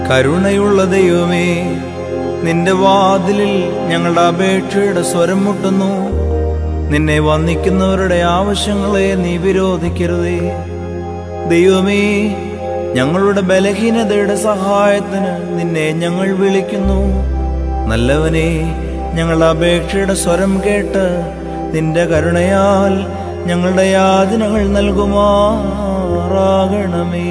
കരുണയുള്ള ദൈവമേ നിന്റെ വാതിലിൽ ഞങ്ങളുടെ അപേക്ഷയുടെ സ്വരം മുട്ടുന്നു നിന്നെ വന്ദിക്കുന്നവരുടെ ആവശ്യങ്ങളെ നീ വിരോധിക്കരുതേ ദൈവമേ ഞങ്ങളുടെ ബലഹീനതയുടെ സഹായത്തിന് നിന്നെ ഞങ്ങൾ വിളിക്കുന്നു നല്ലവനെ ഞങ്ങളുടെ അപേക്ഷയുടെ സ്വരം കേട്ട് നിന്റെ കരുണയാൽ ഞങ്ങളുടെ യാതനകൾ നൽകുമാറാകണമേ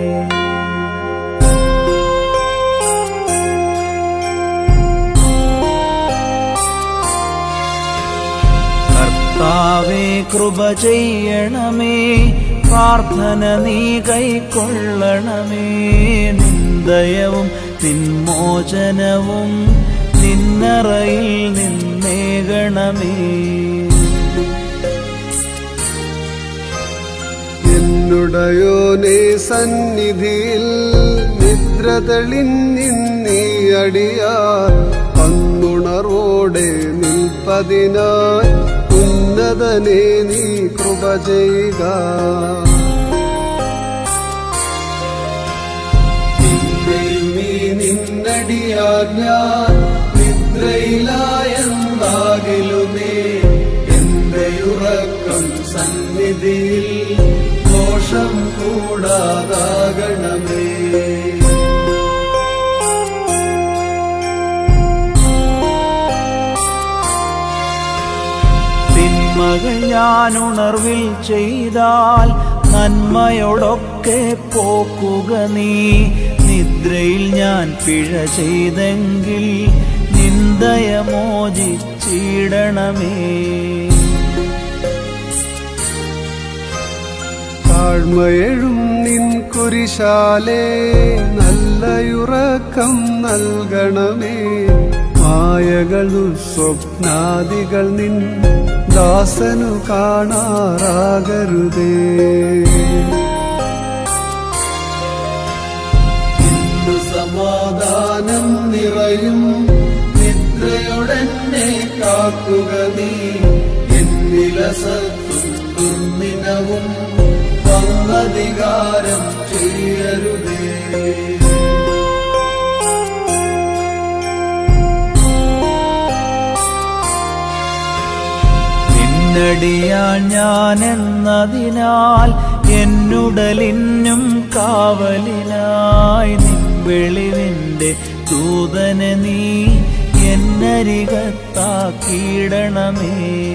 കർത്താവേ കൃപ ചെയ്യണമേ പ്രാർത്ഥന നീ കൈക്കൊള്ളണമേ നിന്ദയവും നിന്മോചനവും നിന്നറയിൽ നിന്നേകണമേ എന്നുടയോനെ സന്നിധിയിൽ നിദ്ര തെളിഞ്ഞിന്നീ അടിയാർ പന്നുണർവോടെ നിൽപ്പതിനായി ഉന്നതനെ നീ കൃപ ചെയ്യുക നിന്നെയുമീ നിന്നടിയാർ ഞാൻ നിദ്രയിലായെന്നാകിലുമേ എന്റെ ഉറക്കം സന്നിധിയിൽ ദോഷം കൂടാതാകണമേ തിന്മകൾ ഞാൻ ഉണർവിൽ ചെയ്താൽ നന്മയോടൊക്കെ പോക്കുക നീ നിദ്രയിൽ ഞാൻ പിഴ ചെയ്തെങ്കിൽ നിന്ദയമോചിച്ചിടണമേ താഴ്മയെഴും നിൻ കുരിശാലേ നല്ലയുറക്കം നൽകണമേ മായകൾ സ്വപ്നാദികൾ നിൻ ദാസനു കാണാറാകരുതേ ഇന്നു സമാധാനം നിറയും നിദ്രയോടെന്നെ കാക്കുക നീ എന്നിലസത്തും ദുർനിനവും വന്നധികാരം ചെയ്യരുതേ നിന്നടിയാൻ ഞാൻ എന്നതിനാൽ എന്നുടലിനും കാവലിനായി നിൻ വെളിവിന്റെ ദൂതനെ നീ എന്നരികത്താക്കിയിടണമേ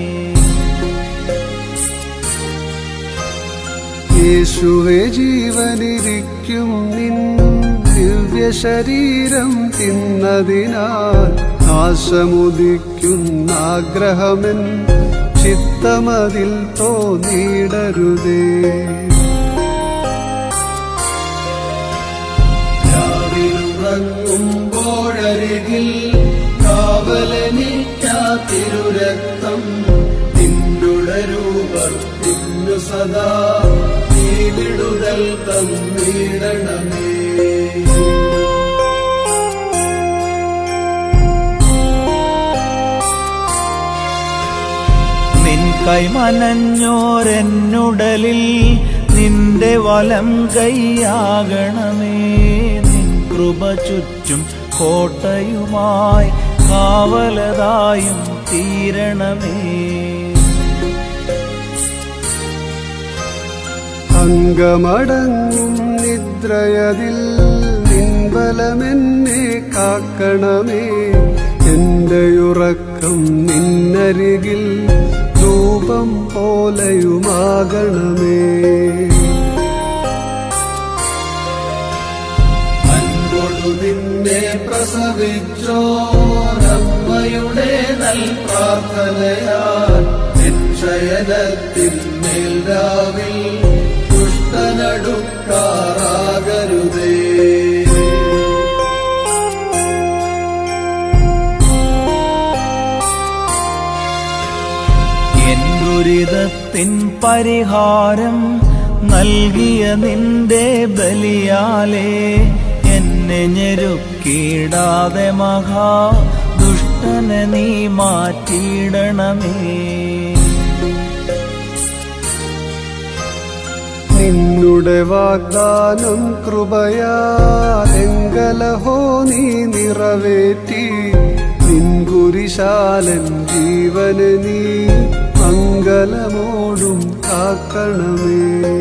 യേശുവെ ജീവനിരിക്കും നിൻ ദിവ്യ ശരീരം തിന്നതിനാൽ നാശമുദിക്കുന്ന ആഗ്രഹമെൻ ചിത്തമതിൽ തോന്നിയിടരുതേ രാവിലുറങ്ങുമ്പോഴരികിൽ കാവലനിക്കാ തിരുരക്തം നിന്നുടരൂപർ തിന്നു സദാ നീ വിടുതൽ തന്നിടണമേ നിൻ കൈമനഞ്ഞോരെന്നുടലിൽ നിന്റെ വലം കൈയാകണമേ നിൻ കൃപ ചുറ്റും കോട്ടയുമായി കാവലതായും തീരണമേ അംഗമടങ്ങും നിദ്രയതിൽ നിൻബലമെന്നെ കാക്കണമേ എന്റെ ഉറക്കം നിന്നരികിൽ ധൂപം പോലെയുമാകണമേ അൻപൊടു നിന്നെ പ്രസവിച്ചോ നമ്മയുടെ നൽ പ്രാർത്ഥനയാൽ എൻ ശയനത്തിന്മേൽ രാവിൽ ദുഷ്ടനടുക്കാറാകരുതേ എൻ ദുരിതത്തിൻ പരിഹാരം നൽകിയ നിന്റെ ബലിയാലേ എന്നെ ഞെരുക്കിയിടാതെ മഹാ ദുഷ്ടനെ നീ മാറ്റിയിടണമേ നിന്നുടെ വാഗ്ദാനം കൃപയാലെങ്കലഹോ നീ നിറവേറ്റി നിൻകുരിശാലൻ ജീവന് നീ മംഗലമോടും കാക്കണമേ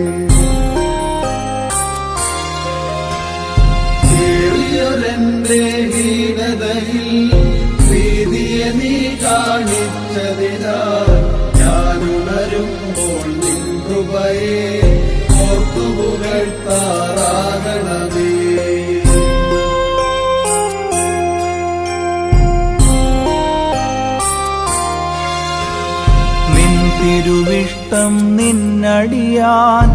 കേറിയൊരെന്റെ ഹീനതയിൽ പ്രീതിയെ നീ കാണിച്ചതിനാൽ ഞാനുണരുമ്പോൾ നിൻ കൃപയെ ഓർത്തുപുകഴ്ത്താറാകണമേ നിൻ തിരുവിഷ്ടം നിന്നടിയാൻ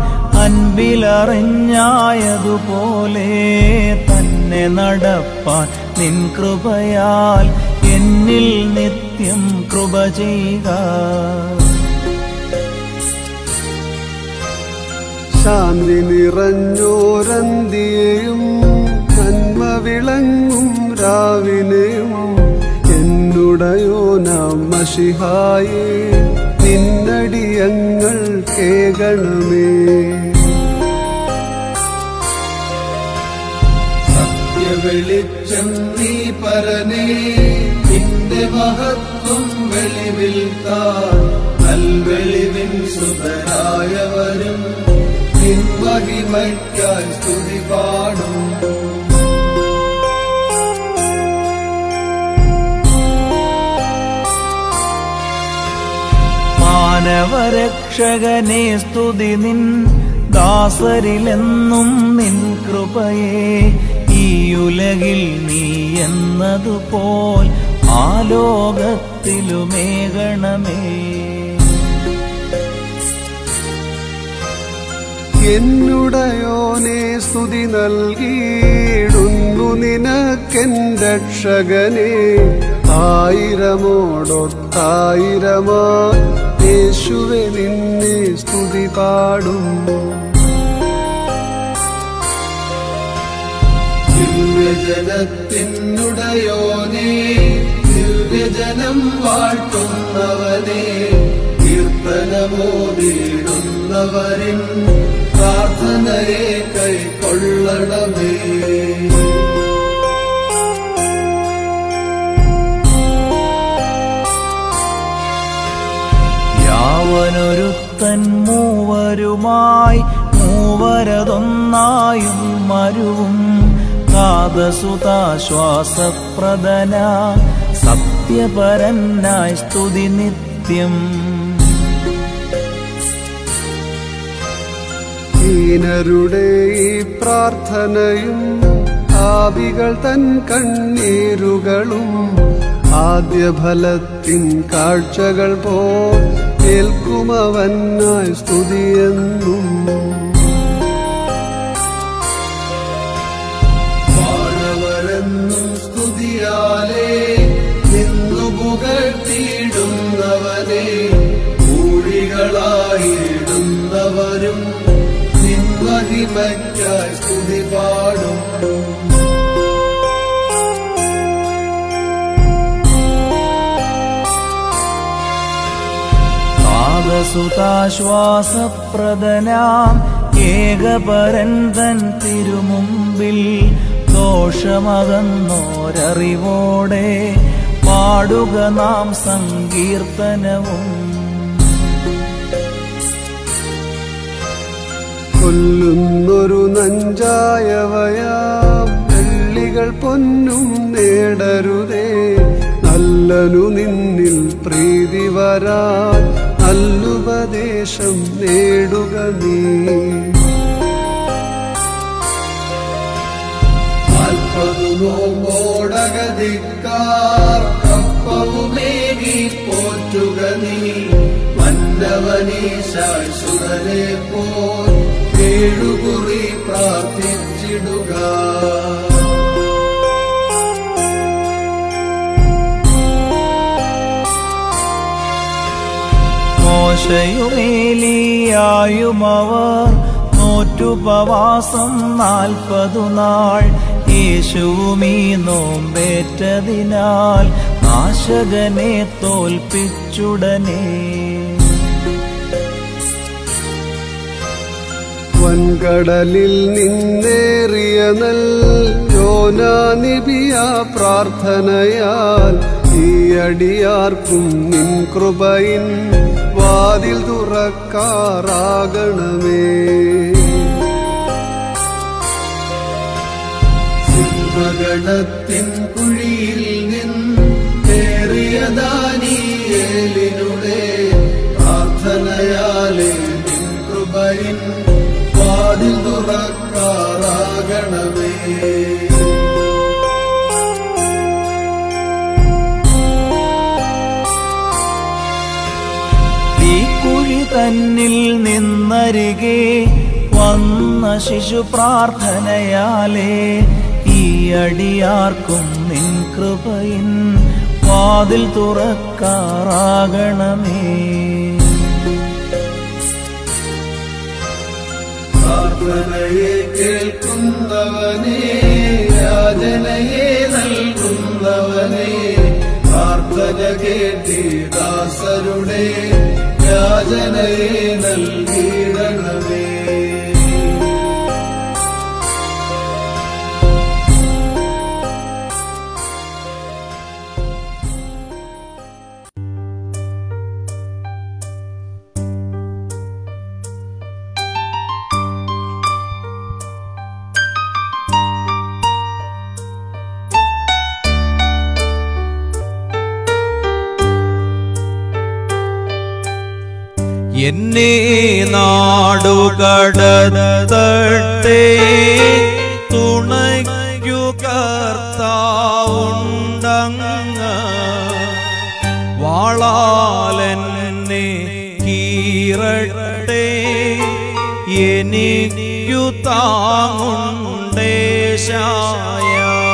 അൻപിലറിഞ്ഞായതുപോലെ തന്നെ നടപ്പാൻ നിൻ കൃപയാൽ എന്നിൽ നിത്യം കൃപ ചെയ്യുക ശാന്തി നിറഞ്ഞോരന്തിയെയും നന്മ വിളങ്ങും രാവിനെയും എന്നുടയോനാം മഷിഹായേ നിന്നടിയങ്ങൾ കേകണമേ സത്യവെളിച്ചം നീ പരനേ നിന്റെ മഹത്വം വെളിവിൽ താൻ നൽവെളിവിൻ സുതരായവരും നിൻ മഹിമയ്ക്കായി സ്തുതി പാടും മാനവരക്ഷകനെ സ്തുതി നിൻ ദാസരിലെന്നും നിൻ കൃപയെ ഈ ഉലകിൽ നീ എന്നതുപോൽ ആലോകത്തിലുമേകണമേ എന്നുടയോനെ സ്തുതി നൽകിയിടുന്നു നിനക്കെൻ രക്ഷകനെ ആയിരമോടൊത്തായിരമാ യേശുവെ നിന്നെ സ്തുതി പാടും ദിവ്യജനത്തിനുടയോനെ ദിവ്യജനം വാഴ്ത്തുന്നവനെ കീർത്തനമോതിടുന്നവരിൻ പ്രാർത്ഥനയെ കൈക്കൊള്ളണമേ യാവനൊരുത്തൻ മൂവരുമായി മൂവരതൊന്നായും മരുവും കാതസുതാശ്വാസപ്രദന സത്യപരനായി സ്തുതി നിത്യം ഹീനരുടെ ഈ പ്രാർത്ഥനയും ആവികൾ തൻ കണ്ണീരുകളും ആദ്യഫലത്തിൻ കാഴ്ചകൾ പോൽ ഏൽക്കുമവനായി സ്തുതിയെന്നും വാഴവരെന്നും സ്തുതിയാലേ നിന്നു പുകഴ്ത്തിയിടുന്നവനെ ൂഴികളായിടുന്നവരും നിൻമഹിമയ്ക്കായി സ്തുതി പാടും കാതസുതാശ്വാസപ്രദനാം ഏകപരൻ തൻ തിരുമുമ്പിൽ ദോഷമകന്നോരറിവോടെ പാടുക നാം സങ്കീർത്തനവും കൊല്ലുന്നൊരു നഞ്ചായവയാം വെള്ളികൾ പൊന്നും നേടരുതേ നല്ലനു നിന്നിൽ പ്രീതി വരാൻ നല്ലുപദേശം നേടുക നീ അൽപ്പതു നോമ്പോടകതിക്കാർ കപ്പവുമേകി പോറ്റുക നീ മന്നവനീശായ് സുരനെ പോൽ ഏഴുകുറി പ്രാർത്ഥിച്ചിടുക മോശയുമേലിയായുമവർ നോറ്റുപവാസം നാൽപ്പതു നാൾ യേശുവുമീ നോമ്പേറ്റതിനാൽ നാശകനെ തോൽപ്പിച്ചുടനെ വൻകടലിൽ നിന്നേറിയ നൽ യോനാനിബിയ പ്രാർത്ഥനയാൽ ഈ അടിയാർക്കും നിൻ കൃപയിൻ വാതിൽ തുറക്കാറാകണമേ സിംഹഗണത്തിൻ കുഴിയിൽ നിന്നേറിയ ദാനിയേലിനുടെ പ്രാർത്ഥനയാലേ നിൻ കൃപയിൻ വാതിൽ തുറക്കാറാകണമേ ഈ കുഴി തന്നിൽ നിന്നരികെ വന്ന ശിശു പ്രാർത്ഥനയാലേ ഈ അടിയാർക്കും നിൻ കൃപയിൻ വാതിൽ തുറക്കാറാകണമേ പ്രാർത്ഥനയെ കേൾക്കുന്നവനെ യാചനയെ നൽകുന്നവനെ പ്രാർത്ഥന കേട്ടി ദാസരുടെ യാചനയെ നൽകിയിടണമേ എന്നെ നാടുകടത്തട്ടെ തുണയ്ക്കു കർത്താവുണ്ടങ്ങ് വാളാലെന്നെ കീറട്ടെ എനിക്കു താങ്ങുണ്ടേശായ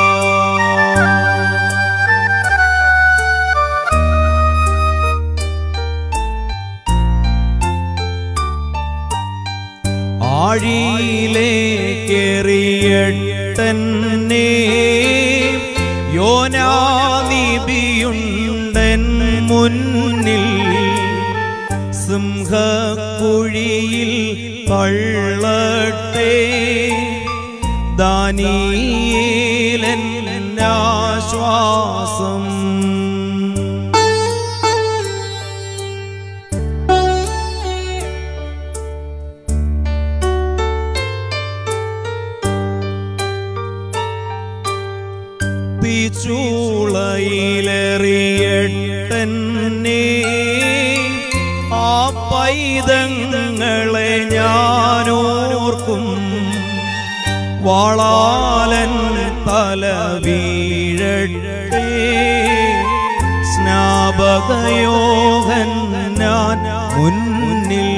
ആഴിയിലേക്കെറിയട്ടെന്നെ യോനാനിബിയുണ്ടൻ മുന്നിൽ സിംഹക്കുഴിയിൽ തള്ളട്ടെ ദാനിയേലൻ ആശ്വാസം തീച്ചൂളയിലെറിയട്ടെന്നെ ആ പൈതങ്ങളെ ഞാനോർക്കും വാളാലൻ തല വീഴട്ടെ സ്നാപകയോഹൻ ഞാൻ മുന്നിൽ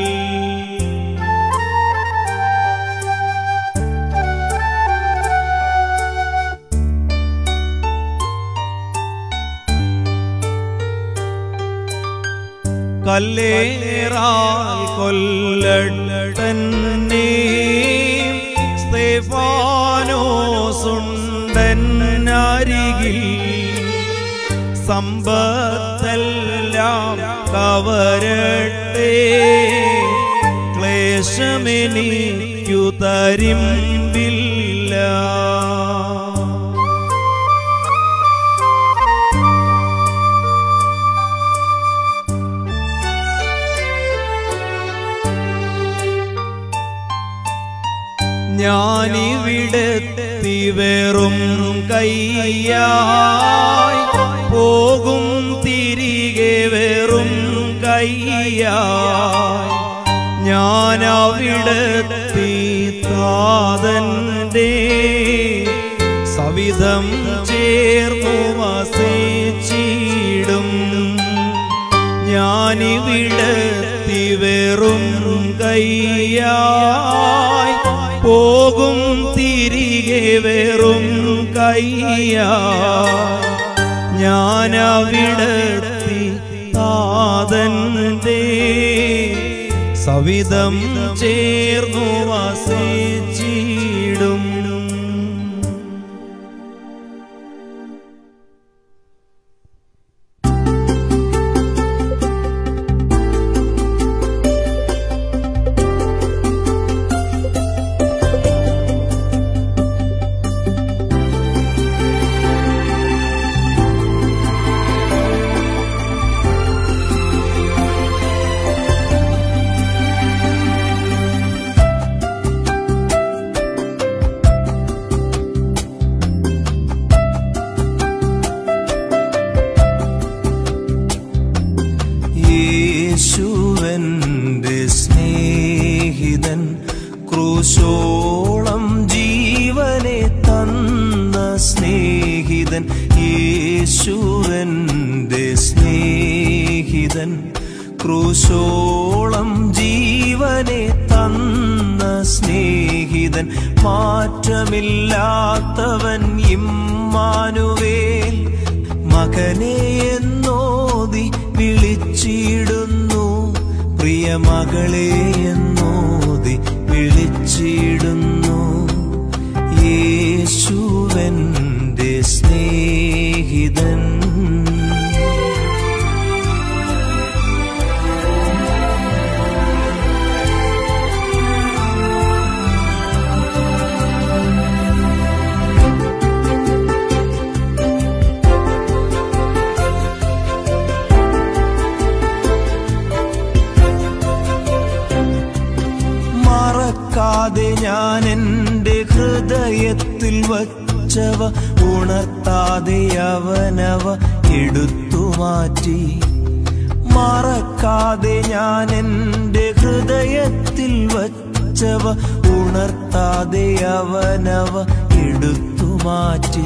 കല്ലേറാൽ കൊല്ലട്ടന്നെ സ്തേഫാനോസുണ്ടൻ അരികിൽ സമ്പത്തെല്ലാം കവരട്ടെ ക്ലേശമെനിക്കു തരിമ്പില്ല ഞാനിവിടെത്തി വെറും കയ്യായി പോകും തിരികെ വെറും കയ്യായി ഞാനവിടെത്തി താതന്റെ സവിധം ചേർന്നു വസിച്ചിടും ഞാനിവിടെത്തി വെറും കയ്യായി പോകും തിരികെ വെറും കയ്യായി ഞാനവിടെത്തി താതന്റെ സവിധം ചേർന്നു വസിച്ചിടും സ്നേഹിതൻ യേശുവന്റെ സ്നേഹിതൻ ക്രൂശോളം ജീവനെ തന്ന സ്നേഹിതൻ മാറ്റമില്ലാത്തവൻ ഇമ്മാനുവേൽ മകനെ എന്നോതി വിളിച്ചിടുന്നു പ്രിയ മകളെ എന്നോതി വിളിച്ചിടുന്നു യേശുവന്റെ സ്നേഹിതൻ മറക്കാതെ ഞാൻ എൻ്റെ ഹൃദയത്തിൽ വച്ചവ ഉണർത്താതെ അവനവ എടുത്തു മാറ്റി മറക്കാതെ ഞാൻ എൻ്റെ ഹൃദയത്തിൽ വച്ചവ ഉണർത്താതെ അവനവ എടുത്തു മാറ്റി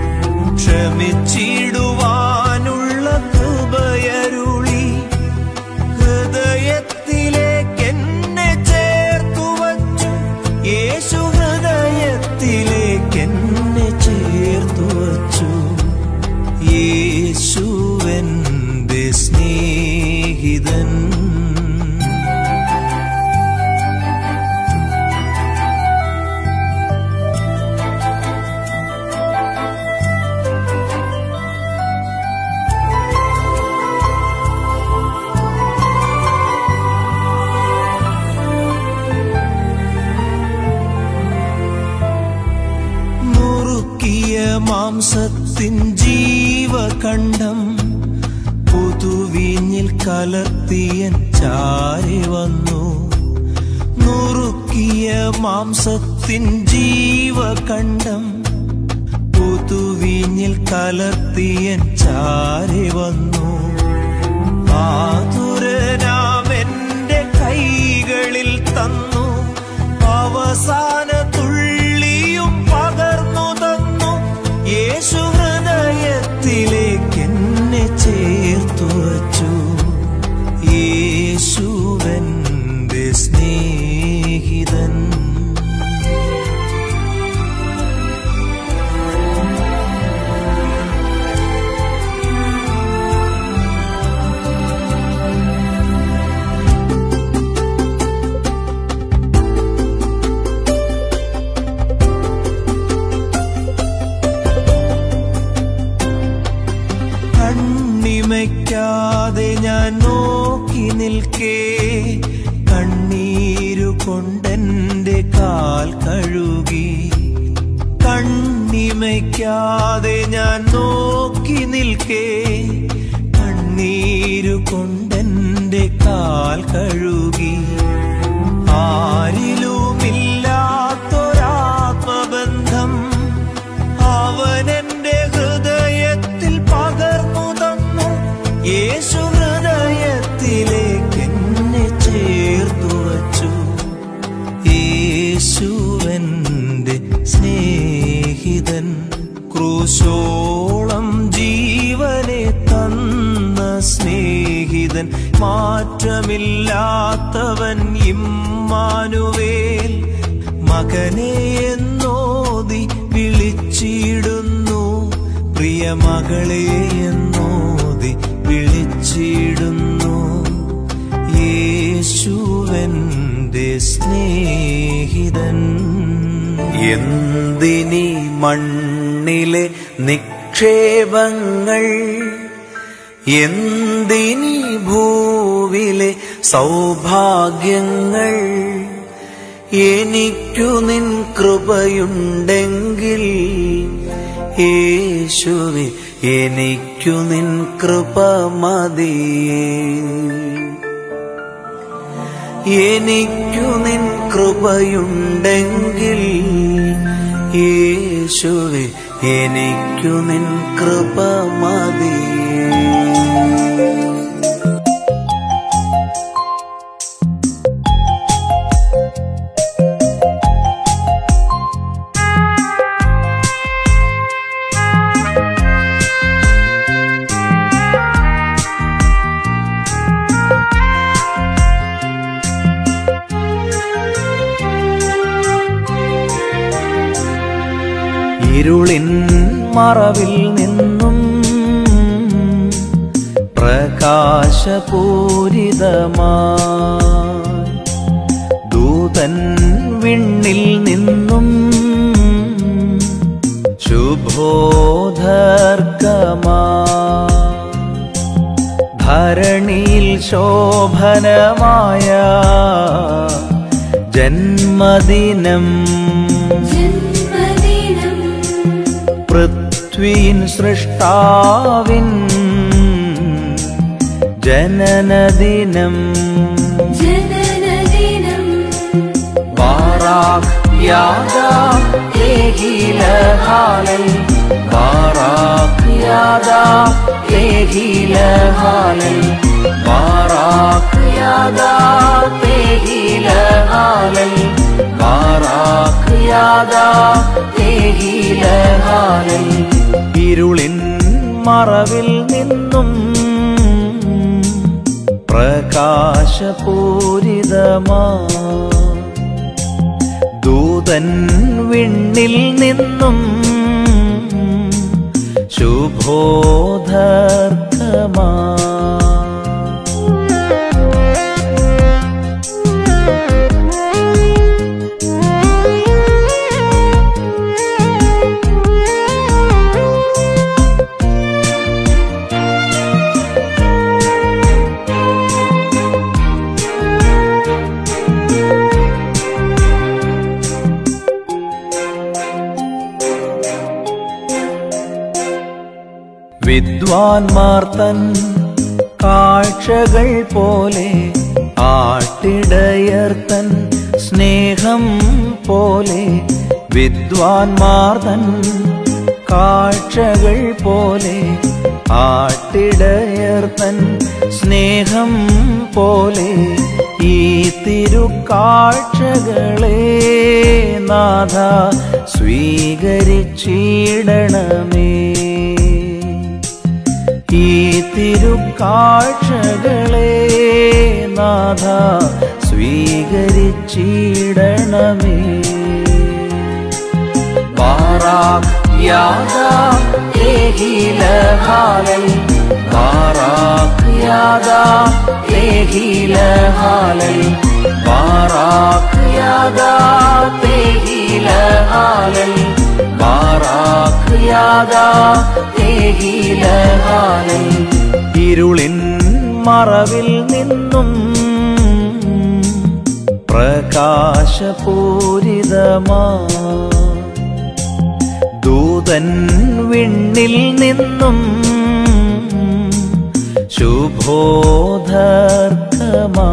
ക്ഷമിച്ചിടുവാനുള്ള കൃപയരുളി ഹൃദയത്തിലേക്ക് എന്നെ ചേർത്തു വച്ചു യേശു ഹൃദയത്തിലേക്ക് എന്നെ ചേർത്തു വച്ചു യേശുവന്റെ സ്നേഹിതൻ നുറുക്കിയ മാംസത്തിൻ ജീവകണ്ഠം പുതുവീഞ്ഞിൽ കലർത്തിയൻ ചാരി വന്നു നുറുക്കിയ മാംസത്തിൻ ജീവകണ്ഠം പുതുവീഞ്ഞിൽ കലർത്തിയൻ ചാരി വന്നു ആതുരനാം എന്റെ കൈകളിൽ തന്നു അവസാന തുള്ളിയും പകർന്നു തന്നു യേശു ഹൃദയത്തിലേക്ക് എന്നെ ചേർത്തു വച്ചു യേശുവന്റെ സ്നേഹിതൻ കണ്ണിമയ്ക്കാതെ ഞാൻ നോക്കി നിൽക്കേ കണ്ണീരു കൊണ്ടെന്റെ കാൽ കഴുകി കണ്ണിമയ്ക്കാതെ ഞാൻ നോക്കി നിൽക്കേ കണ്ണീരു കൊണ്ടെന്റെ കാൽ കഴുകി ആരിലുമില്ലാത്തൊരാത്മബന്ധം അവനെന്റെ ഹൃദയത്തിൽ പകർന്നു തന്നു യേശു ഹൃദയത്തിലേക്ക് എന്നെ ചേർത്തു വച്ചു യേശുവന്റെ സ്നേഹിതൻ ക്രൂശോളം ജീവനെ തന്ന സ്നേഹിതൻ മാറ്റമില്ലാത്തവൻ ഇമ്മാനുവേൽ മകനെ എന്നോതി വിളിച്ചിടുന്നു പ്രിയ മകളെ എന്നോതി വിളിച്ചിടുന്നു യേശുവന്റെ സ്നേഹിതൻ എന്തിനി മണ്ണിലെ നിക്ഷേപങ്ങൾ എന്തിനി ഭൂവിലെ സൗഭാഗ്യങ്ങൾ എനിക്കു നിൻ കൃപയുണ്ടെങ്കിൽ യേശുവെ എനിക്കു നിൻ കൃപ മതിയേ എനിക്കു നിൻ കൃപയുണ്ടെങ്കിൽ യേശുവെ എനിക്കു നിൻ കൃപ മതിയേ യേശുവേ ഇരുളിൻ മറവിൽ നിന്നും പ്രകാശപൂരിതമായി ദൂതൻ വിണ്ണിൽ നിന്നും ശുഭോധർക്കമാ ധരണിയിൽ ശോഭനമായ ജന്മദിനം ജന്മദിനം പൃഥ്വിയിൻ സൃഷ്ടാവിൻ ജനനദിനം ജനനദിനം ബാറാഖ് യാദാ ഏകീലഹാലൽ ബാറാഖ് യാദാ ഏകീലഹാലൽ ബാറാഖ് യാദാ ഏകീലഹാലൽ ബാറാഖ് യാദാ ഏകീലഹാലൽ ഇരുളിൻ മറവിൽ നിന്നും പ്രകാശപൂരിതമാ ദൂതൻ വിണ്ണിൽ നിന്നും ശുഭോധർക്കമാ വിദ്വാൻമാർ തൻ കാഴ്ചകൾ പോലെ ആട്ടിടയർ തൻ സ്നേഹം പോലെ വിദ്വാൻമാർ തൻ കാഴ്ചകൾ പോലെ ആട്ടിടയർ തൻ സ്നേഹം പോലെ ഈ തിരുക്കാഴ്ചകളെ നാഥ സ്വീകരിച്ചിടണമേ ഈ തിരുക്കാഴ്ചകളെ നാഥ സ്വീകരിച്ചിടണമേ ബാറാഖ് യാദാ ഏകീലഹാലൽ ബാറാഖ് യാദാ ഏകീലഹാലൽ ബാറാഖ് യാദാ ഏകീലഹാലൽ ബാറാഖ് യാദാ ഏകീലഹാലൽ ഇരുളിൻ മറവിൽ നിന്നും പ്രകാശപൂരിതമാ ദൂതൻ വിണ്ണിൽ നിന്നും ശുഭോധർക്കമാ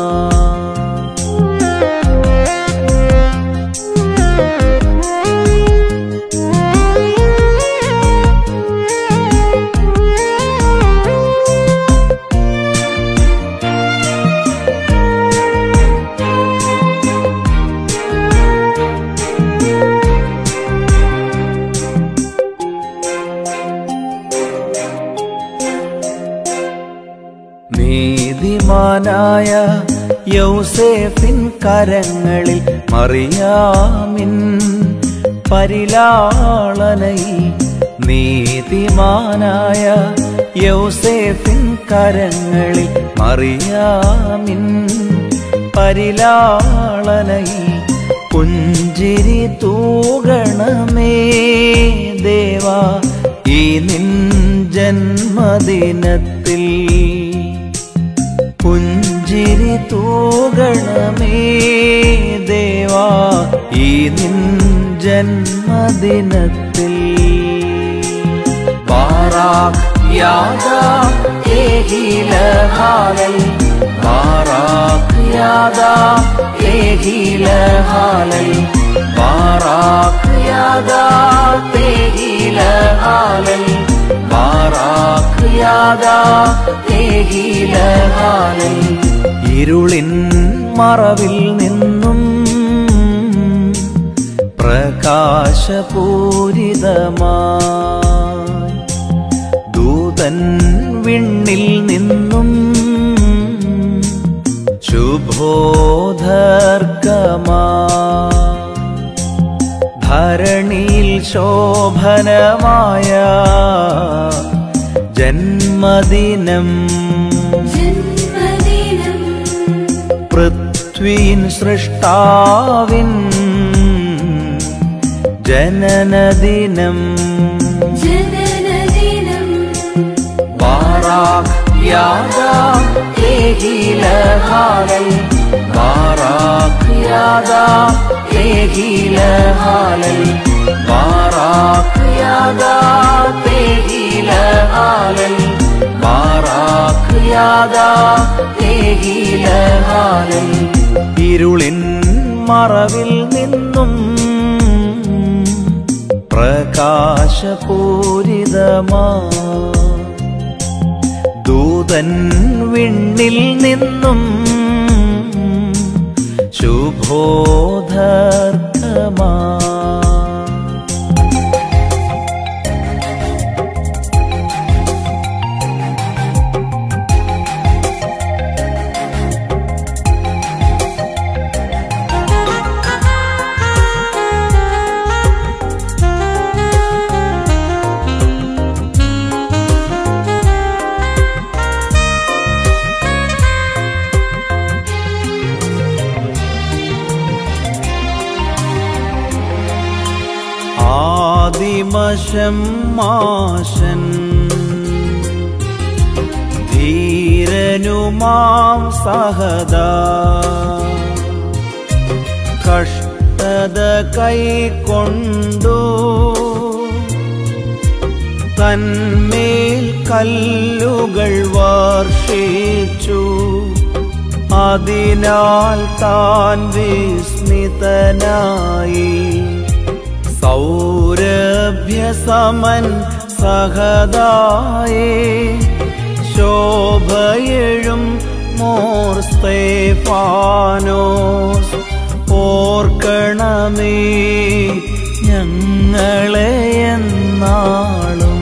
നീതിമാനായ യൗസേഫിൻ കരങ്ങളിൽ മറിയാമിൻ പരിലാളനയിൽ നീതിമാനായ യൗസേഫിൻ കരങ്ങളിൽ മറിയാമിൻ പരിലാളനയിൽ പുഞ്ചിരി തൂകണമേ ദേവാ ഈ നിൻ ജന്മദിനത്തിൽ പുഞ്ചിരി തൂകണമേ ദേവാ ഈ നിൻ ജന്മദിനത്തിൽ ബാറാഖ് യാദാ ഏകീലഹാലൽ ബാറാഖ് യാദാ ഏകീലഹാലൽ ബാറാഖ് യാദാ ഏകീലഹാലൽ ബാറാഖ് യാദാ ഏകീലഹാലൽ ഇരുളിൻ മറവിൽ നിന്നും പ്രകാശപൂരിതമായി ദൂതൻ വിണ്ണിൽ നിന്നും ശുഭോധർക്കമാ ധരണിയിൽ ശോഭനമായ ജന്മദിനം ജന്മദിനം പൃഥ്വിയിൻ സൃഷ്ടാവിൻ ജനനദിനം ജനനദിനം ബാറാഖ് യാദാ ഹാലൽ ബാറാഖ് യാദാ ഹാലൽ ബാറാഖ് യാദാ ഹാലൽ ബാറാഖ് യാദാ ഹാലൽ ഇരുളിൻ മറവിൽ നിന്നും പ്രകാശപൂരിതമാ ദൂതൻ വിണ്ണിൽ നിന്നും ശുഭോധർക്കമാ ആദിമശം മാശൻ ധീരനുമാം സഹദാ കഷ്ടത കൈക്കൊണ്ടു തന്മേൽ കല്ലുകൾ വർഷിച്ചു അതിനാൽ താൻ വിസ്മിതനായി സൗരഭ്യസമൻ സഹദായേ ശോഭയെഴും മോർ സ്തേഫാനോസ് ഓർക്കണമേ ഞങ്ങളെ എന്നാളും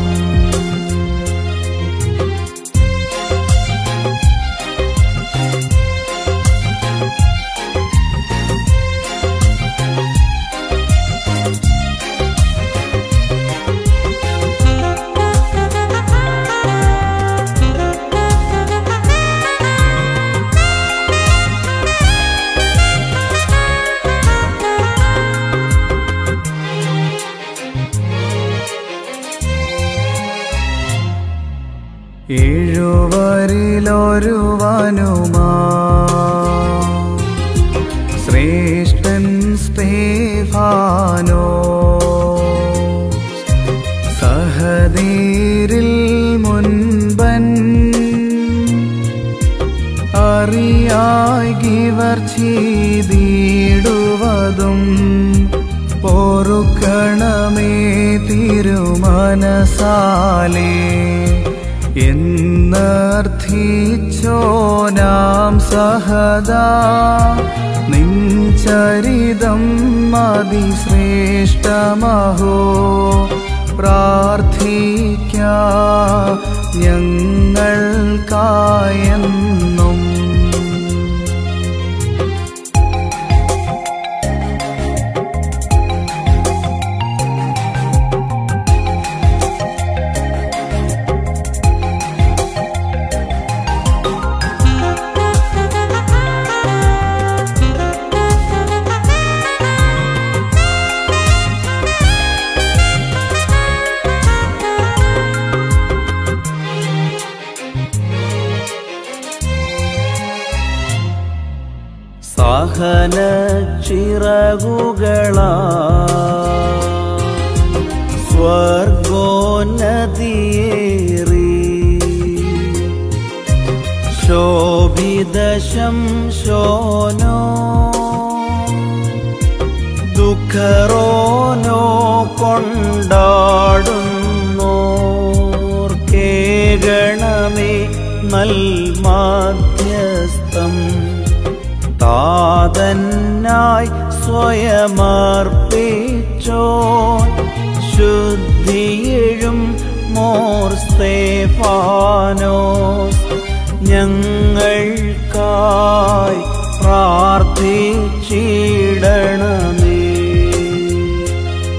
ഏഴുവരിലൊരുവനുമാ ശ്രേഷ്ഠൻ സ്തേഫാനോ സഹദീരിൽ മുൻപൻ അറിയായിവർ ചെയ്തിടുവതും പൊറുക്കണമേ തിരുമനസാലേ എന്നർത്ഥിച്ചോ നാം സഹദാ നിഞ്ചരിതം അതിശ്രേഷ്ഠമഹോ പ്രാർത്ഥിക്ക ഞങ്ങൾക്കായെന്നും സഹന ചിറകുകളാ സ്വർഗോന്നതിയേറി ശോഭിതശം ശോനോ ദുഃഖറോനോ കൊണ്ടാടുന്നോർക്കേകണമേ നൽമാധ്യസ്ഥം താതന്നായി സ്വയമർപ്പിച്ചോ ശുദ്ധിയെഴും മോർ സ്തേഫാനോസ് ഞങ്ങൾക്കായി പ്രാർത്ഥിച്ചിടണമേ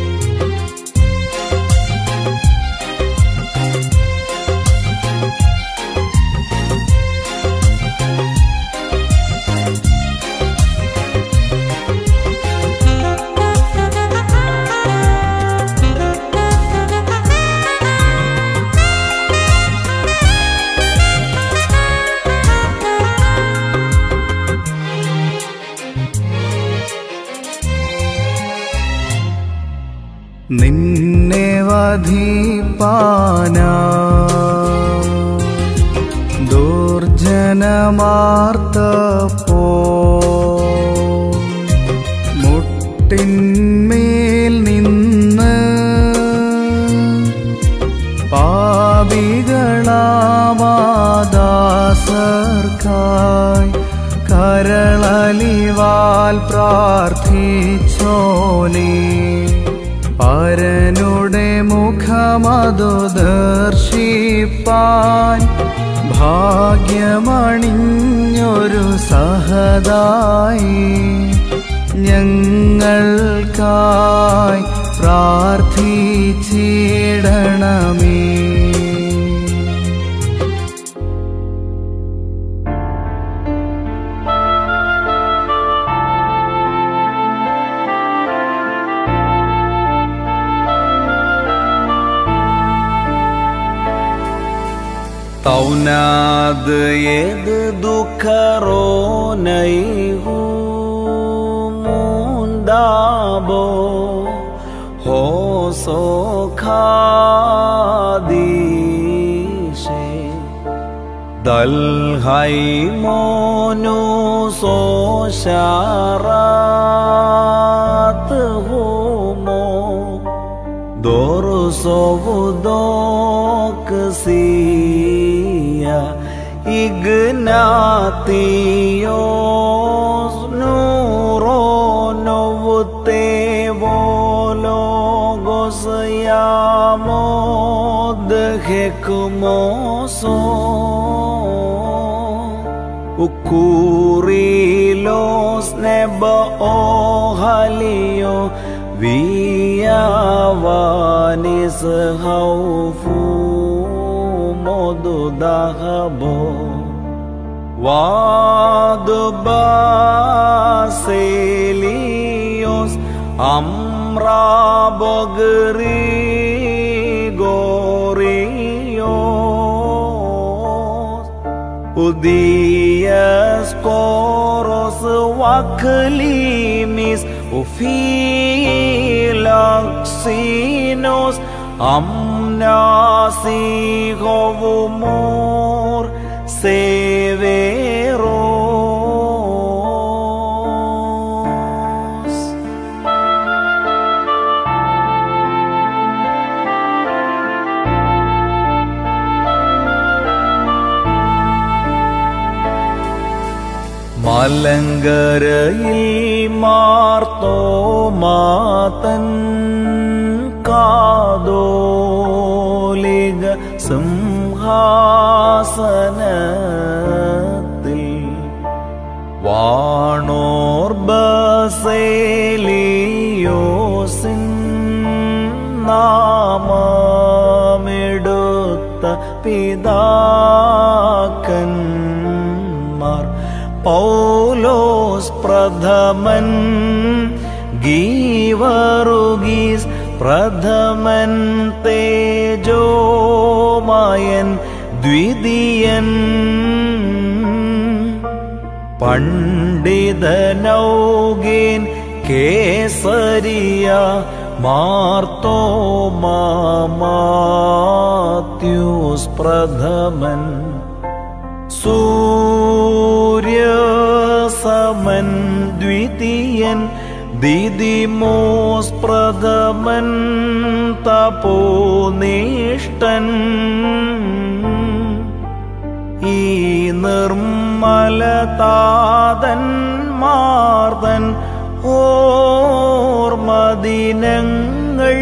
നിന്നെ വധിപ്പാനാ ദുർജനമാർത്തപ്പോ മുട്ടിന്മേൽ നിന്ന് പാപികളാവാദാസർക്കായി കരളലിവാൽ പ്രാർത്ഥിച്ചോലേ പരനുടെ മുഖമതു ദർശിപ്പാൻ ഭാഗ്യമണിഞ്ഞൊരു സഹതായി ഞങ്ങൾക്കായി പ്രാർത്ഥിച്ചിടണമേ तौनाद येद दुखरो नैहु मुंदाबो हो सो खादीशे दल हाई मोनु सो शारात हो मो Dorsovudoxia Ignatios Nuronovte Vologos Yamod Hekmoso Ukurilos Neba Ohalio Viavanis Haufu Modu Dahabo Vadbaselios Amra Bogri Gorios Udias Koros Waklimis Ophilaxinos Amnasi Govumor Severos മലങ്കരയിൽ മാർത്തോ മാതൻ കാതോലിക സിംഹാസനത്തിൽ വാണോർ ബസേലിയോസിൻ നാമമെടുത്ത പിതാക്കന്മാർ പൗലോസ് പ്രഥമൻ ഗീവറുഗീസ് പ്രഥമൻ തേജോമായൻ ദ്വിതീയൻ പണ്ഡിതനൗഗേൻ കേസരിയ മാർത്തോമാത്യൂസ് പ്രഥമൻ സൂര്യസമൻ ദ്വിതീയൻ ദിദിമോസ് പ്രഥമൻ തപോനിഷ്ടൻ ഈ നിർമ്മലതാതൻ മാർദൻ ഓർമദിനങ്ങൾ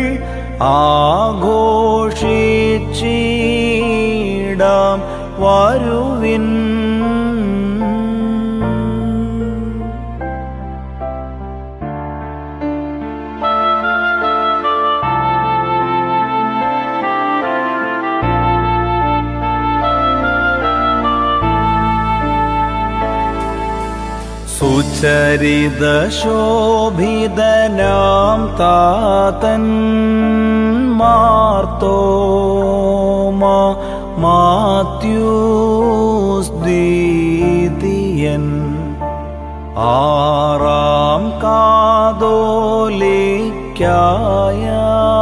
ആഘോഷിച്ചിടാം വരുവിൻ സുചരിത ശോഭിതനാം താതൻ മാർത്തോമാ മാത്യൂസ് ദ്വിതീയൻ ആറാം കാതോലിക്കായ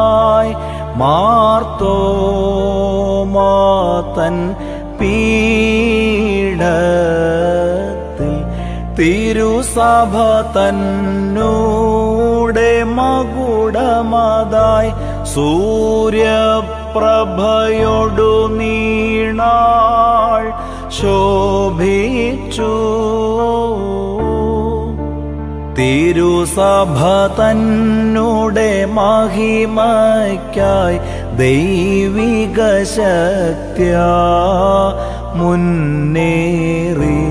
മാർത്തോമാതൻ പീഡത്തിൽ തിരുസഭ തന്നൂടെ മകുടമതായി സൂര്യപ്രഭയൊടു നീണാൾ ശോഭിച്ചു തിരുസഭ തന്നുടെ മഹിമയ്ക്കായി ദൈവിക ശക്തിയ മുന്നേറി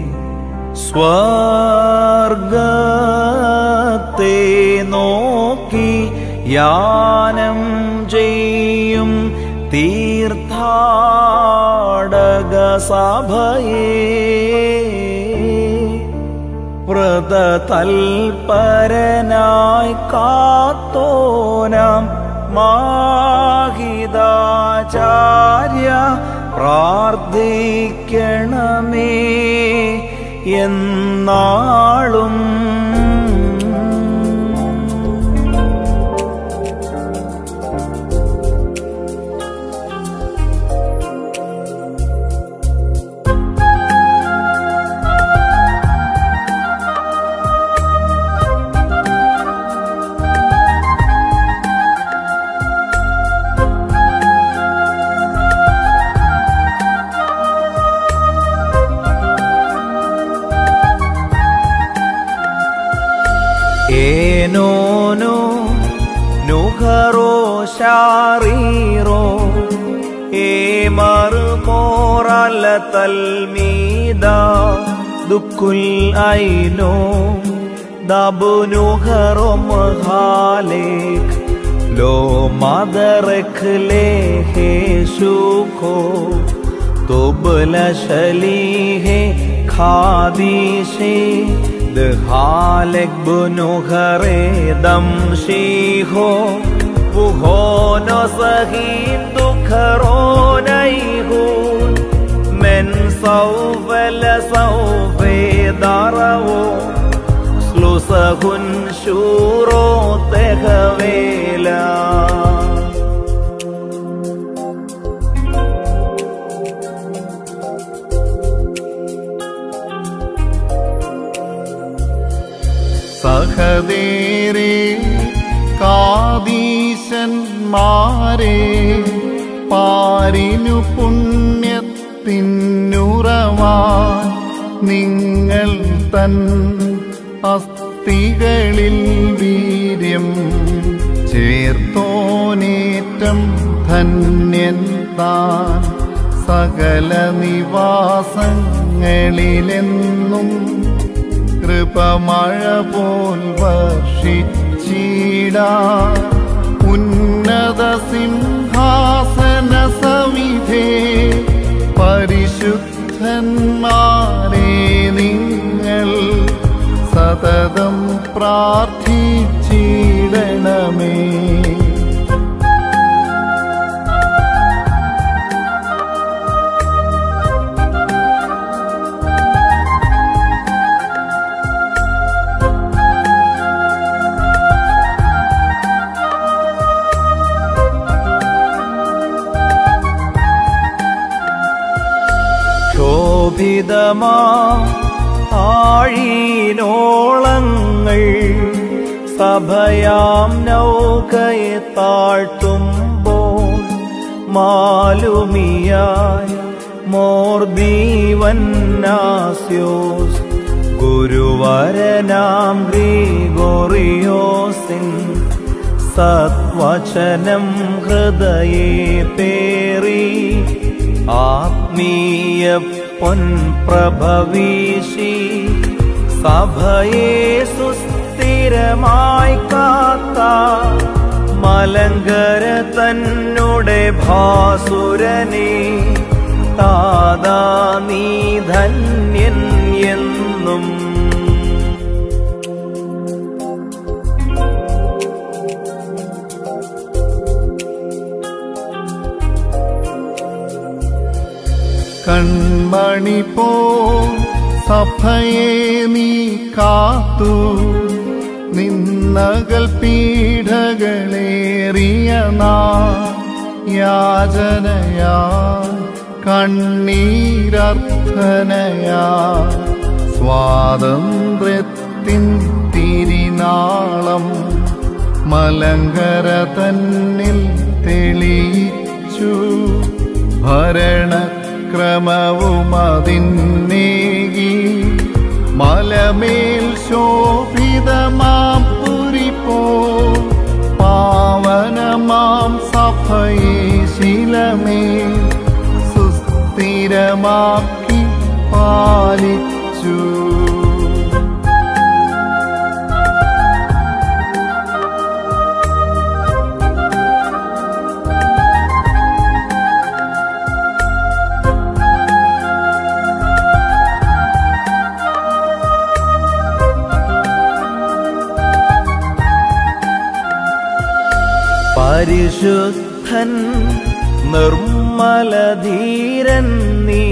സ്വർഗത്തെ നോക്കി യാനം ചെയ്യും തീർത്ഥാടക സഭയേ വ്രതതൽപരനായി കാത്തോനാം മാഹിതാചാര്യ പ്രാർത്ഥിക്കണമേ എന്നാളും ഏനോനോ നുഹറോ ശാറീറോ ഏമറുമോറല തൽമീദ ദുഃഖുൽ ഐനോ ദബുനുഹറോ മഹാലേഖ് ലോ മദറഖ് ലേഹേ ശുഖോ തുബല ശലീഹേ ഖാദീശേ ദഹാലക് ബുനുഹറേ ദംശീഹോ വുഹോനോ സഹീം ദുഃഖറോ നൈഹൂൻ മെൻ സൗവല സൗവേ ദാറവോ സ്ലുസഹുൻ ശൂറോ തെഹവേല സഹദേരേ കാദീശന്മാരെ പാരിനു പുണ്യത്തിനുറവാൻ നിങ്ങൾ തൻ അസ്ഥികളിൽ വീര്യം ചേർത്തോനേറ്റം ധന്യൻ താൻ സകല നിവാസങ്ങളിലെന്നും കൃപമഴ പോൽ വർഷിച്ചിടാ ഉന്നത സിംഹാസന സമിധേ പരിശുദ്ധന്മാരെ നിങ്ങൾ സതതം പ്രാർത്ഥിച്ചിടണമേ ശോഭിതമാ ആഴീനോളങ്ങൾ സഭയാം നൗകയെ താഴ്ത്തുമ്പോൾ മാലുമിയായ മോർദീവന്നാസ്യോസ് ഗുരുവരനാം ഗ്രീഗോറിയോസിൻ സത്വചനം ഹൃദയേ പേറി ആത്മീയ പൊൻപ്രഭവീശി സഭയെ സുസ്ഥിരമായി കാത്ത മലങ്കര തന്നുടെ ഭാസുരനെ താതാ നീ ധന്യൻ എന്നും കൺമണി പോ സഭയെ നീ കാത്തു നിന്നകൽ പീഠകളേറിയ നാ യാചനയാ കണ്ണീരർത്ഥനയാ സ്വാതന്ത്ര്യത്തിൻ തിരിനാളം മലങ്കര തന്നിൽ തെളിയിച്ചു ഭരണക്രമവുമതിന്നേകി മലമേൽ ശോഭിതമാം പുരിപ്പോ പാവനമാം സഭയെ ശിലമേൽ സുസ്ഥിരമാക്കി പാലിച്ചു പരിശുദ്ധൻ നിർമ്മലധീരൻ നീ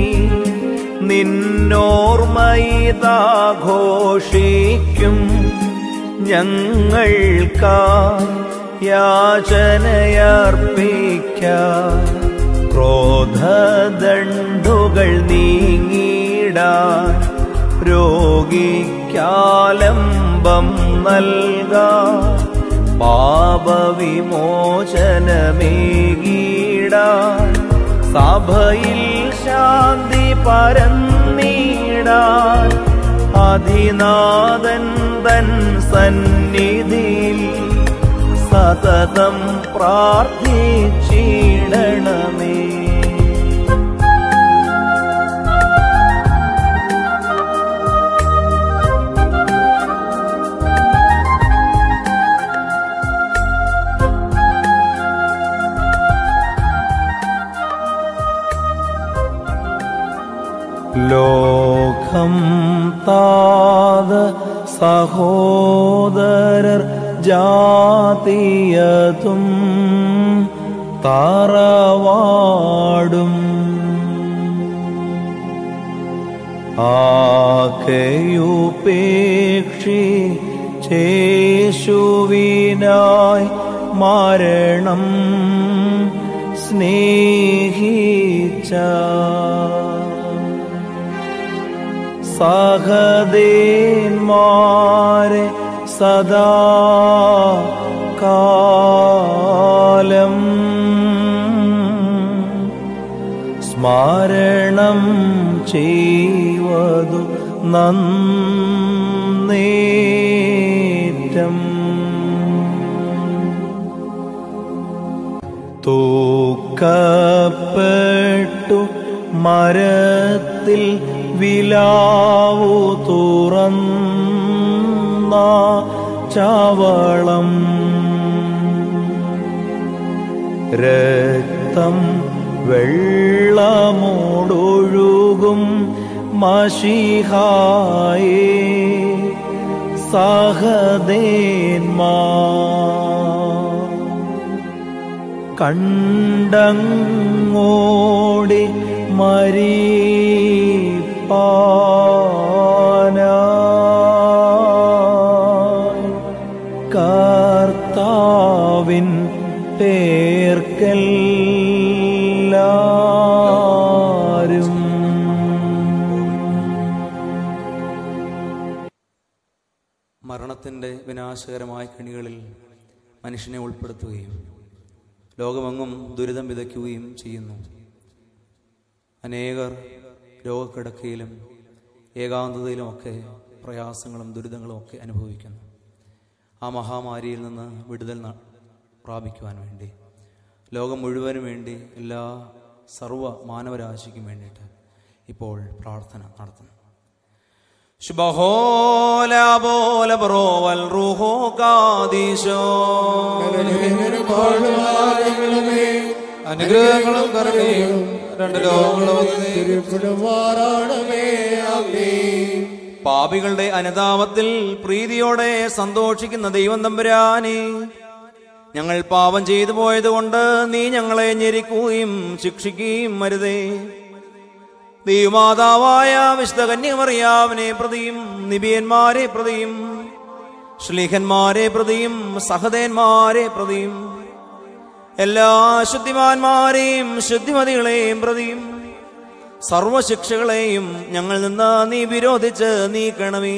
നിന്നോർമയിതാഘോഷിക്കും ഞങ്ങൾക്കാ യാചനയർപ്പിക്ക ക്രോധദണ്ഡുകൾ നീങ്ങിടാൻ രോഗിക്കാലംബം നൽകാൻ പാപവിമോചനമേകീടാൻ സഭയിൽ ശാന്തി പരന്നീടാൻ അധിനാഥൻ തൻ സന്നിധിയിൽ സതതം പ്രാർത്ഥിച്ചിടണമേ ലോകം താത സഹോദരർ ജാതീയതും തറവാടും ആകെയുപേക്ഷി ചേശുവിനായി മരണം സ്നേഹിച്ച സഹദേന്മാരെ സദാ കാലം സ്മരണം ചെയ്വതു നന്നേറ്റം തൂക്കപ്പെട്ടു മരത്തിൽ വിലാവു തുറന്ന ചവളം രക്തം വെള്ളമോടൊഴുകും മഷിഹായേ സഹദേന്മാ കണ്ടങ്ങോടി മരീപ്പാനായി കർത്താവിൻ പേർക്കെല്ലാരും മരണത്തിൻ്റെ വിനാശകരമായ കെണികളിൽ മനുഷ്യനെ ഉൾപ്പെടുത്തുകയും ലോകമെങ്ങും ദുരിതം വിതയ്ക്കുകയും ചെയ്യുന്നു അനേകർ രോഗക്കിടക്കയിലും ഏകാന്തതയിലുമൊക്കെ പ്രയാസങ്ങളും ദുരിതങ്ങളും ഒക്കെ അനുഭവിക്കുന്നു ആ മഹാമാരിയിൽ നിന്ന് വിടുതൽ ന- പ്രാപിക്കുവാൻ വേണ്ടി ലോകം മുഴുവനും വേണ്ടി എല്ലാ സർവ മാനവരാശിക്കും വേണ്ടിയിട്ട് ഇപ്പോൾ പ്രാർത്ഥന നടത്തുന്നു ശുഭഹോല ബോല ബ്രോവൽ റുഹോ കാദീശോ അനുഗ്രഹങ്ങളും കരുണയും രണ്ട് ലോകങ്ങളും പാപികളുടെ അനുതാപത്തിൽ പ്രീതിയോടെ സന്തോഷിക്കുന്ന ദൈവം തമ്പുരാനെ ഞങ്ങൾ പാപം ചെയ്തു പോയതുകൊണ്ട് നീ ഞങ്ങളെ ഞെരിക്കുകയും ശിക്ഷിക്കുകയും മരുതേ ദൈവമാതാവായ വിശുദ്ധ കന്യമറിയാവിനെ പ്രതിയും നിബിയന്മാരെ പ്രതിയും ശ്ലീഹന്മാരെ പ്രതിയും സഹദേന്മാരെ പ്രതിയും എല്ലാ ശുദ്ധിമാന്മാരെയും ശുദ്ധിമതികളെയും പ്രതിയും സർവശിക്ഷകളെയും ഞങ്ങൾ നിന്ന് നീ വിരോധിച്ച് നീക്കണമേ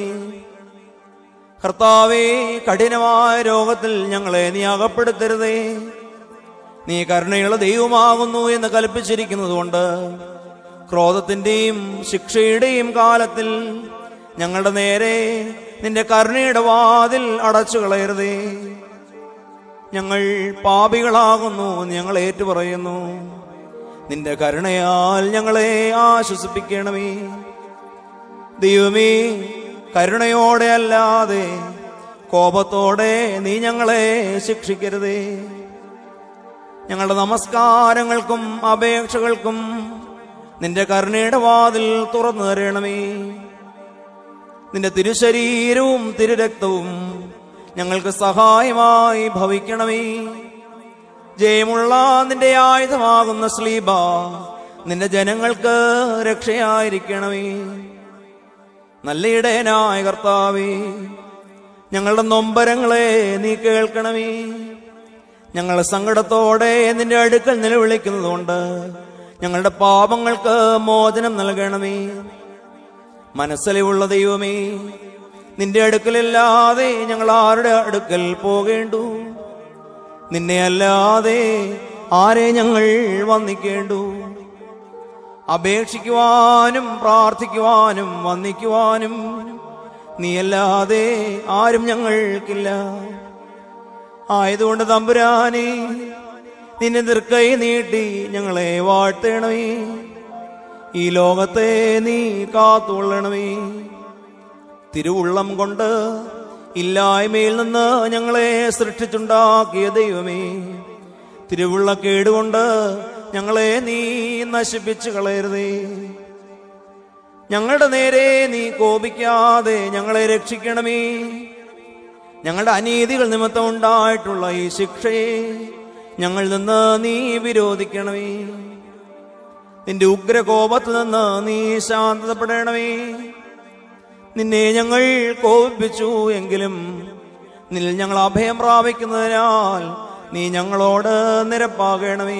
കർത്താവേ കഠിനമായ രോഗത്തിൽ ഞങ്ങളെ നീ അകപ്പെടുത്തരുതേ നീ കരുണയുള്ള ദൈവമാകുന്നു എന്ന് കൽപ്പിച്ചിരിക്കുന്നതുകൊണ്ട് ക്രോധത്തിന്റെയും ശിക്ഷയുടെയും കാലത്തിൽ ഞങ്ങളുടെ നേരെ നിന്റെ കരുണയുടെ വാതിൽ അടച്ചു കളയരുതേ ഞങ്ങൾ പാപികളാകുന്നു എന്ന് ഞങ്ങൾ ഏറ്റുപറയുന്നു നിന്റെ കരുണയാൽ ഞങ്ങളെ ആശ്വസിപ്പിക്കണമേ ദൈവമേ കരുണയോടെ അല്ലാതെ കോപത്തോടെ നീ ഞങ്ങളെ ശിക്ഷിക്കരുതേ ഞങ്ങളുടെ നമസ്കാരങ്ങൾക്കും അപേക്ഷകൾക്കും നിന്റെ കരുണയുടെ വാതിൽ തുറന്നു തരണമേ നിന്റെ തിരുശരീരവും തിരുരക്തവും ഞങ്ങൾക്ക് സഹായമായി ഭവിക്കണമേ ജയമുള്ള നിന്റെ ആയുധമാകുന്ന സ്ലീബ നിന്റെ ജനങ്ങൾക്ക് രക്ഷയായിരിക്കണമേ നല്ല ഇടയനായ കർത്താവേ ഞങ്ങളുടെ നൊമ്പരങ്ങളെ നീ കേൾക്കണമേ ഞങ്ങൾ സങ്കടത്തോടെ നിന്റെ അടുക്കൽ നിലവിളിക്കുന്നതുകൊണ്ട് ഞങ്ങളുടെ പാപങ്ങൾക്ക് മോചനം നൽകണമേ മനസ്സിലുള്ള ദൈവമേ നിന്റെ അടുക്കലല്ലാതെ ഞങ്ങൾ ആരുടെ അടുക്കൽ പോകേണ്ടു നിന്നെ അല്ലാതെ ആരെ ഞങ്ങൾ വന്നിക്കേണ്ടു അപേക്ഷിക്കുവാനും പ്രാർത്ഥിക്കുവാനും വന്നിക്കുവാനും നീയല്ലാതെ ആരും ഞങ്ങൾക്കില്ല ആയതുകൊണ്ട് തമ്പുരാനെ നിന്നെ നിർക്കൈ നീട്ടി ഞങ്ങളെ വാഴ്ത്തണമേ ഈ ലോകത്തെ നീ കാത്തുകൊള്ളണമേ തിരുവുള്ളം കൊണ്ട് ഇല്ലായ്മയിൽ നിന്ന് ഞങ്ങളെ സൃഷ്ടിച്ചുണ്ടാക്കിയ ദൈവമേ തിരുവുള്ള കേടുകൊണ്ട് ഞങ്ങളെ നീ നശിപ്പിച്ചു കളയരുതേ ഞങ്ങളുടെ നേരെ നീ കോപിക്കാതെ ഞങ്ങളെ രക്ഷിക്കണമേ ഞങ്ങളുടെ അനീതികൾ നിമിത്തം ഉണ്ടായിട്ടുള്ള ഈ ശിക്ഷയെ ഞങ്ങളിൽ നിന്ന് നീ വിരോധിക്കണമേ നിന്റെ ഉഗ്രകോപത്തിൽ നിന്ന് നീ ശാന്തതപ്പെടണമേ നിന്നെ ഞങ്ങൾ കോപിപ്പിച്ചു എങ്കിലും നിൽ ഞങ്ങൾ അഭയം പ്രാപിക്കുന്നതിനാൽ നീ ഞങ്ങളോട് നിരപ്പാകണമേ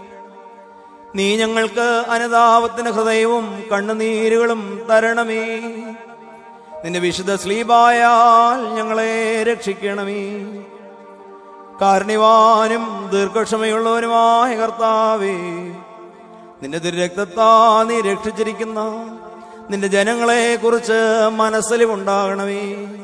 നീ ഞങ്ങൾക്ക് അനുതാപത്തിന് ഹൃദയവും കണ്ണുനീരുകളും തരണമേ നിന്റെ വിശുദ്ധ സ്ലീപായാൽ ഞങ്ങളെ രക്ഷിക്കണമേ കാരുണ്യവാനും ദീർഘക്ഷമയുള്ളവനുമായ കർത്താവേ നിന്റെ തിരുരക്തത്താ നീ രക്ഷിച്ചിരിക്കുന്ന നിന്റെ ജനങ്ങളെ കുറിച്ച് മനസ്സിലുണ്ടാകണമേ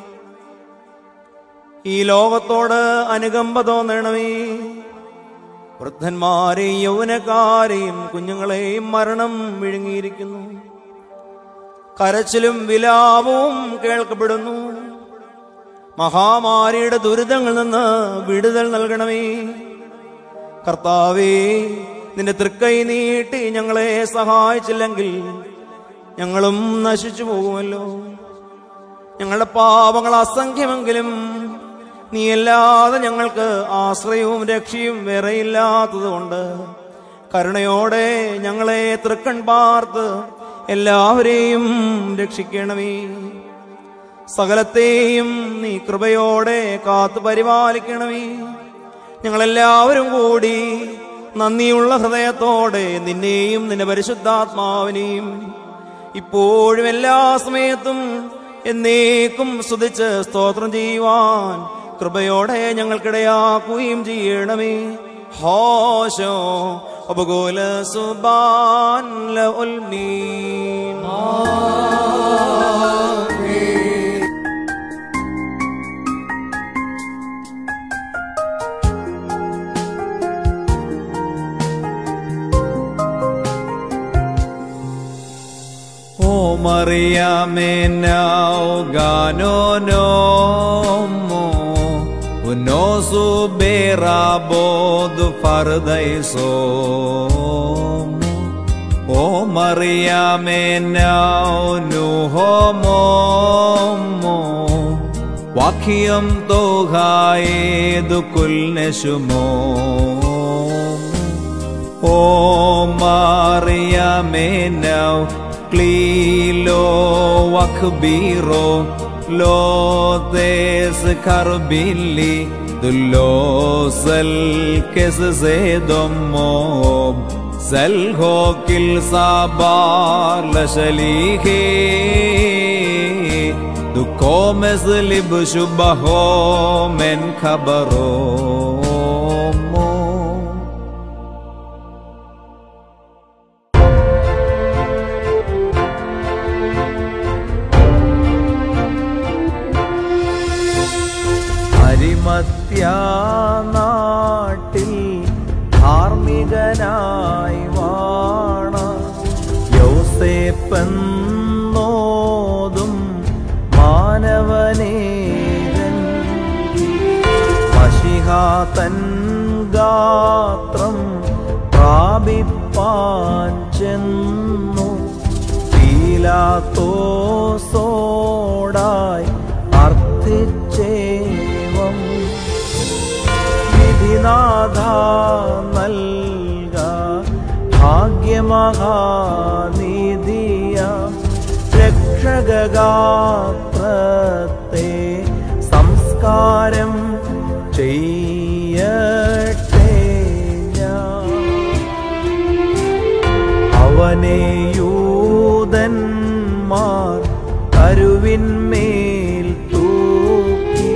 ഈ ലോകത്തോട് അനുകമ്പ തോന്നണമേ വൃദ്ധന്മാരെയും യൗവനക്കാരെയും കുഞ്ഞുങ്ങളെയും മരണം വിഴുങ്ങിയിരിക്കുന്നു കരച്ചിലും വിലാപവും കേൾക്കപ്പെടുന്നു മഹാമാരിയുടെ ദുരിതങ്ങളിൽ നിന്ന് വിടുതൽ നൽകണമേ കർത്താവേ നിന്റെ തൃക്കൈ നീട്ടി ഞങ്ങളെ സഹായിച്ചില്ലെങ്കിൽ ഞങ്ങളും നശിച്ചു പോകുമല്ലോ ഞങ്ങളുടെ പാപങ്ങൾ അസംഖ്യമെങ്കിലും നീയല്ലാതെ ഞങ്ങൾക്ക് ആശ്രയവും രക്ഷയും വേറെയില്ലാത്തതുകൊണ്ട് കരുണയോടെ ഞങ്ങളെ തൃക്കൺ പാർത്ത് എല്ലാവരെയും രക്ഷിക്കണമേ സകലത്തെയും നീ കൃപയോടെ കാത്തു പരിപാലിക്കണമേ ഞങ്ങളെല്ലാവരും കൂടി നന്ദിയുള്ള ഹൃദയത്തോടെ നിന്നെയും നിന്റെ പരിശുദ്ധാത്മാവിനെയും ഇപ്പോഴും എല്ലാ സമയത്തും എന്നേക്കും സ്തുതിച്ച് സ്തോത്രം ചെയ്യുവാൻ കൃപയോടെ ഞങ്ങൾക്കിടയാക്കുകയും ചെയ്യണമേ ഹോശോ ഉപകൂല സുബാൻ ഉൽമീൻ O Maria now gano nomo Uno subera bodu fardaiso O Maria now nu homo Wakiam togaedu kulneshumo O Maria me now Klilo wakbiro Maklotes karbili Dullosel kesedomob Selhokil sabar lashalihe Dukomes lib shubaho men khabaromo ഹരിമത്യാനാട്ടിൽ ധാർമ്മികനായി വാണ യൗസേപ്പെന്നോതും മാനവനേകൻ മഷിഹാതൻ ഗാത്രം പ്രാപിപ്പാൻ ചെന്നു പീലാത്തോസോടായി അർത്ഥിച്ചേവം വിധിനാഥ നൽക ഭാഗ്യമഹാനിധിയ രക്ഷകഗാത്രത്തെ സംസ്കാരം ചെയ്യട്ടെ ഞാൻ അവനെ യൂതന്മാർ കരുവിന്മേൽ തൂക്കി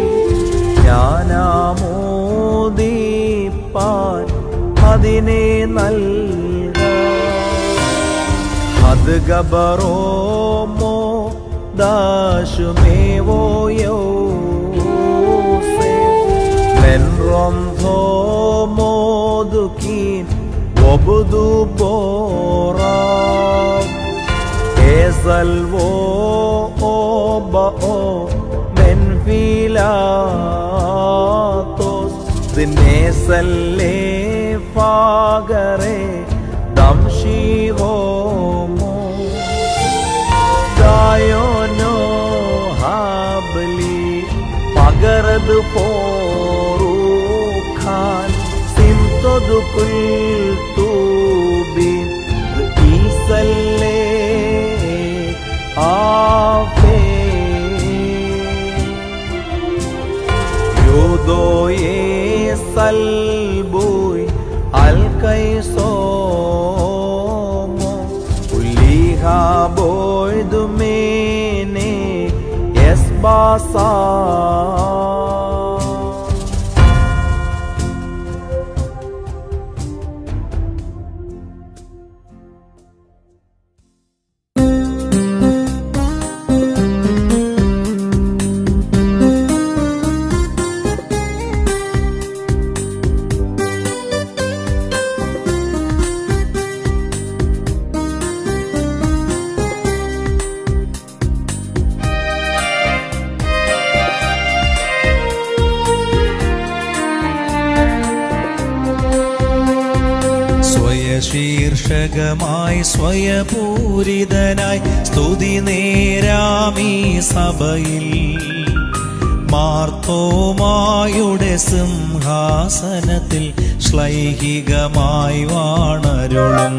ജ്ഞാനാമോദീപ്പാൻ അതിനെ നൽക അത് ഗബറോമോ ദാശുമേവോയോ മോദുക്കീൻ ഒബുദു ബോറാം എസൽവോ ഓബോ മെൻഫിലാത്തോസ് ദിനേസല്ലേ ഫാഗറെ ദംശിഹോമോ ദായോനോ ഹാബലി പകരത് പോറൂഖാൻ സിംതൊതു കുൽത്തൂബിൻ ഈസല്ലേ ആഫേ യോദോയേ സൽബുയ് അൽക്കൈസോമോ ഉല്ലിഹാ ബോയ്തുമേനെ യസ്ബാസാ സ്വയശീർഷകമായി സ്വയപൂരിതനായി സ്തുതി നേരാമീ സഭയിൽ മാർത്തോമായുടെ സിംഹാസനത്തിൽ ശ്ലൈഹികമായി വാണരുളും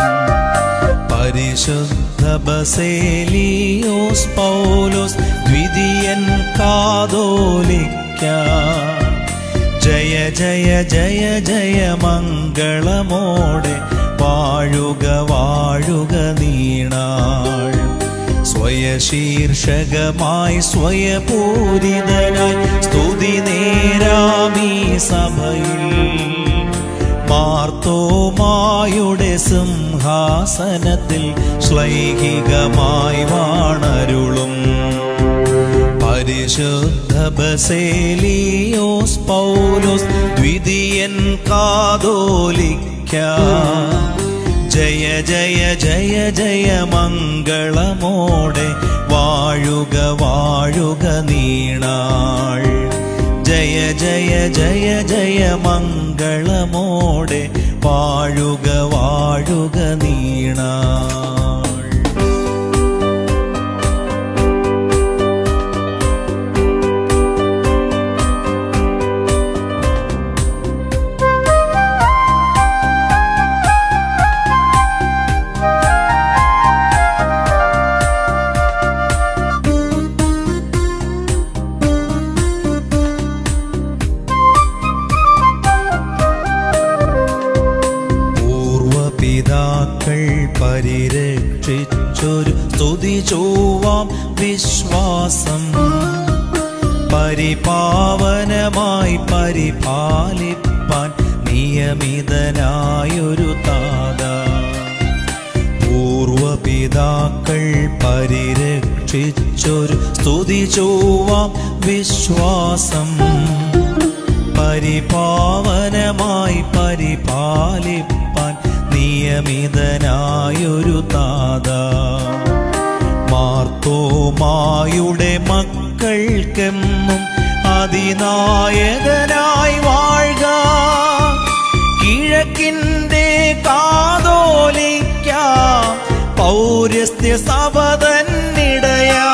പരിശുദ്ധ ബസേലിയോസ് പൗലോസ് ദ്വിതീയൻ കാതോലിക്ക ജയ ജയ ജയ ജയ മംഗളമോടെ വാഴുക വാഴുക നീണാൾ സ്വയശീർഷകമായി സ്വയപൂരിതനായി സ്തുതി നേരാമീ സഭയിൽ മാർത്തോമായുടെ സിംഹാസനത്തിൽ ശ്ലൈഹികമായി വാണരുളും പരിശുദ്ധ ബസേലിയോസ് പൗലോസ് ദ്വിതീയൻ കാതോലിക്ക ജയ ജയ ജയ ജയ മംഗളമോടെ വാഴുക വാഴുക നീണാൾ ജയ ജയ ജയ ജയ മംഗളമോടെ വാഴുക വാഴുക നീണാൾ പിതാക്കൾ പരിരക്ഷിച്ചൊരു സ്തുതി ചൊവ്വാം വിശ്വാസം പരിപാവനമായി പരിപാലിപ്പാൻ നിയമിതനായൊരു താത പൂർവപിതാക്കൾ പരിരക്ഷിച്ചൊരു സ്തുതി ചൊവ്വാം വിശ്വാസം പരിപാവനമായി പരിപാലിപ്പാൻ നിയമിതനായൊരു താത മാർത്തോമായുടെ മക്കൾക്കെന്നും അതിനായകനായി വാഴ്ക കിഴക്കിൻ്റെ കാതോലിക്ക പൗരസ്ത്യ സപതന്നിടയാ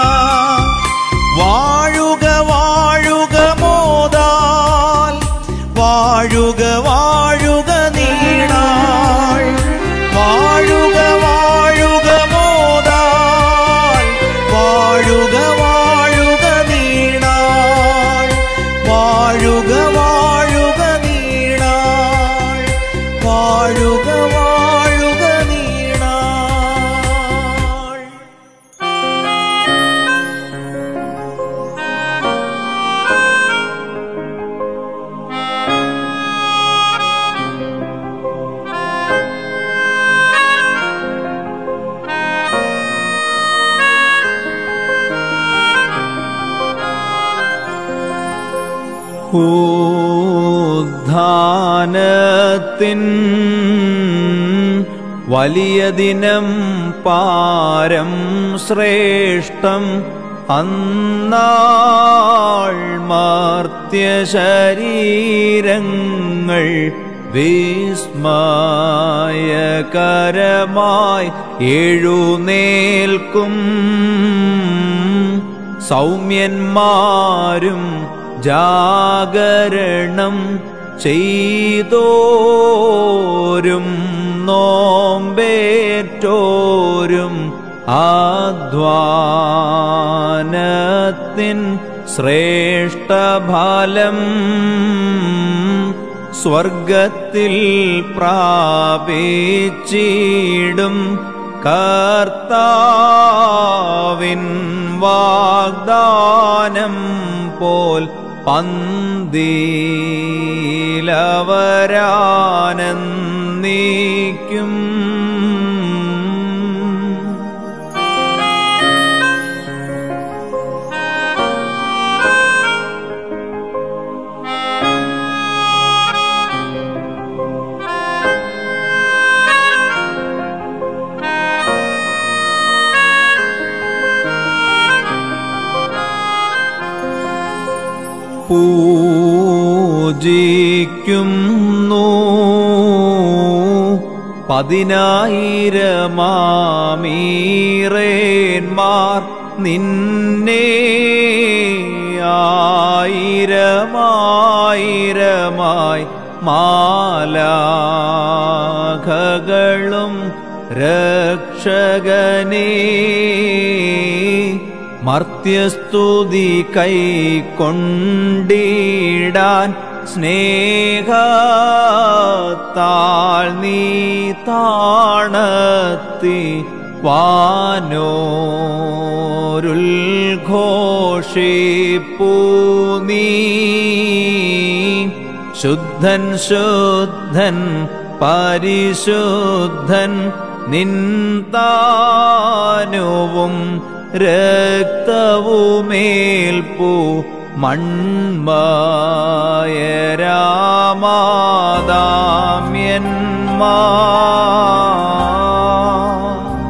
വാഴുക വാഴുക മോദാൽ വാഴുക വാഴുക നീണാൾ വാഴുക വാഴുക മോദാൽ വാഴുക വാഴുക നീണാൾ വാഴുക വാഴുക നീണാൾ വാഴുക വാഴുക നീണാൾ ഉദ്ധാനത്തിൻ വലിയ ദിനം പാരം ശ്രേഷ്ഠം അന്നാൾ മർത്യ ശരീരങ്ങൾ വിസ്മയകരമായി എഴുന്നേൽക്കും സൗമ്യന്മാരും ജാഗരണം ചെയ്തോരും നോമ്പേറ്റോരും ആധ്വാനത്തിൻ ശ്രേഷ്ഠഫലം സ്വർഗത്തിൽ പ്രാപിച്ചിടും കർത്താവിൻ വാഗ്ദാനം പോൽ പന്തീലവരാനന്ദിക്കും പൂജിക്കുന്നു പതിനായിരമാമീറേന്മാർ നിന്നെ ആയിരമായിരമായി മാലാഖകളും രക്ഷകനേ മർത്യസ്തുതി കൈക്കൊണ്ടിടാൻ സ്നേഹത്താൽ നീ താണത്തി വാനോരുൽ ഘോഷിപ്പൂ നീ ശുദ്ധൻ ശുദ്ധൻ പരിശുദ്ധൻ നിന്താനുവും രക്തവുമേൽപ്പു മൺമയരാമാദാമ്യന്മാ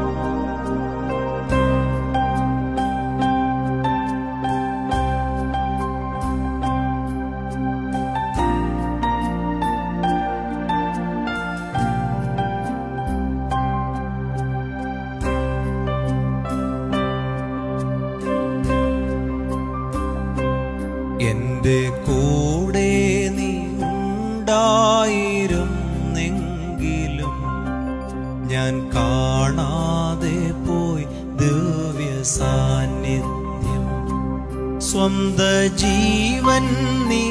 എന്റെ കൂടെ നീ ഉണ്ടായിരുന്നെങ്കിലും ഞാൻ കാണാതെ പോയി ദിവ്യ സാന്നിധ്യം സ്വന്ത ജീവൻ നീ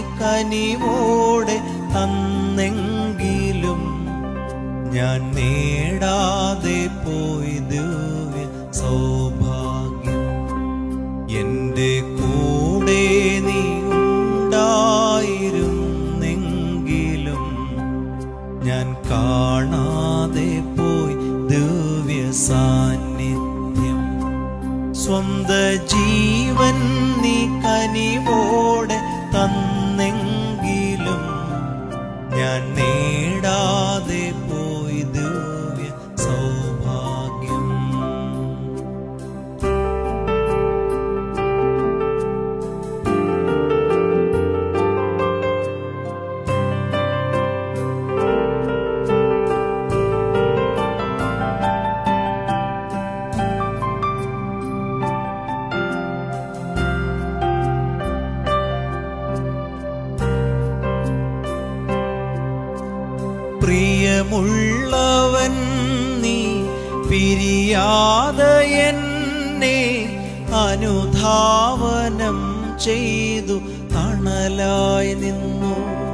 കനിവോടെ തന്നെങ്കിലും ഞാൻ നേടാ പോയി ദിവ്യ സൗഭാഗ്യം എന്റെ കൂടെ നീ ഉണ്ടായിരുന്നെങ്കിലും ഞാൻ കാണാതെ പോയി ദിവ്യ സാന്നിധ്യം സ്വന്ത ജീവൻ നീ കനിവോടെ തന്നെങ്കിലും ഞാൻ നേടാതെ പോയി ദിവ്യ സൗഭാഗ്യം പ്രിയമുള്ളവൻ നീ പിരിയാതെ എന്നെ അനുധാവനം ചെയ്തു തണലായി നിന്നു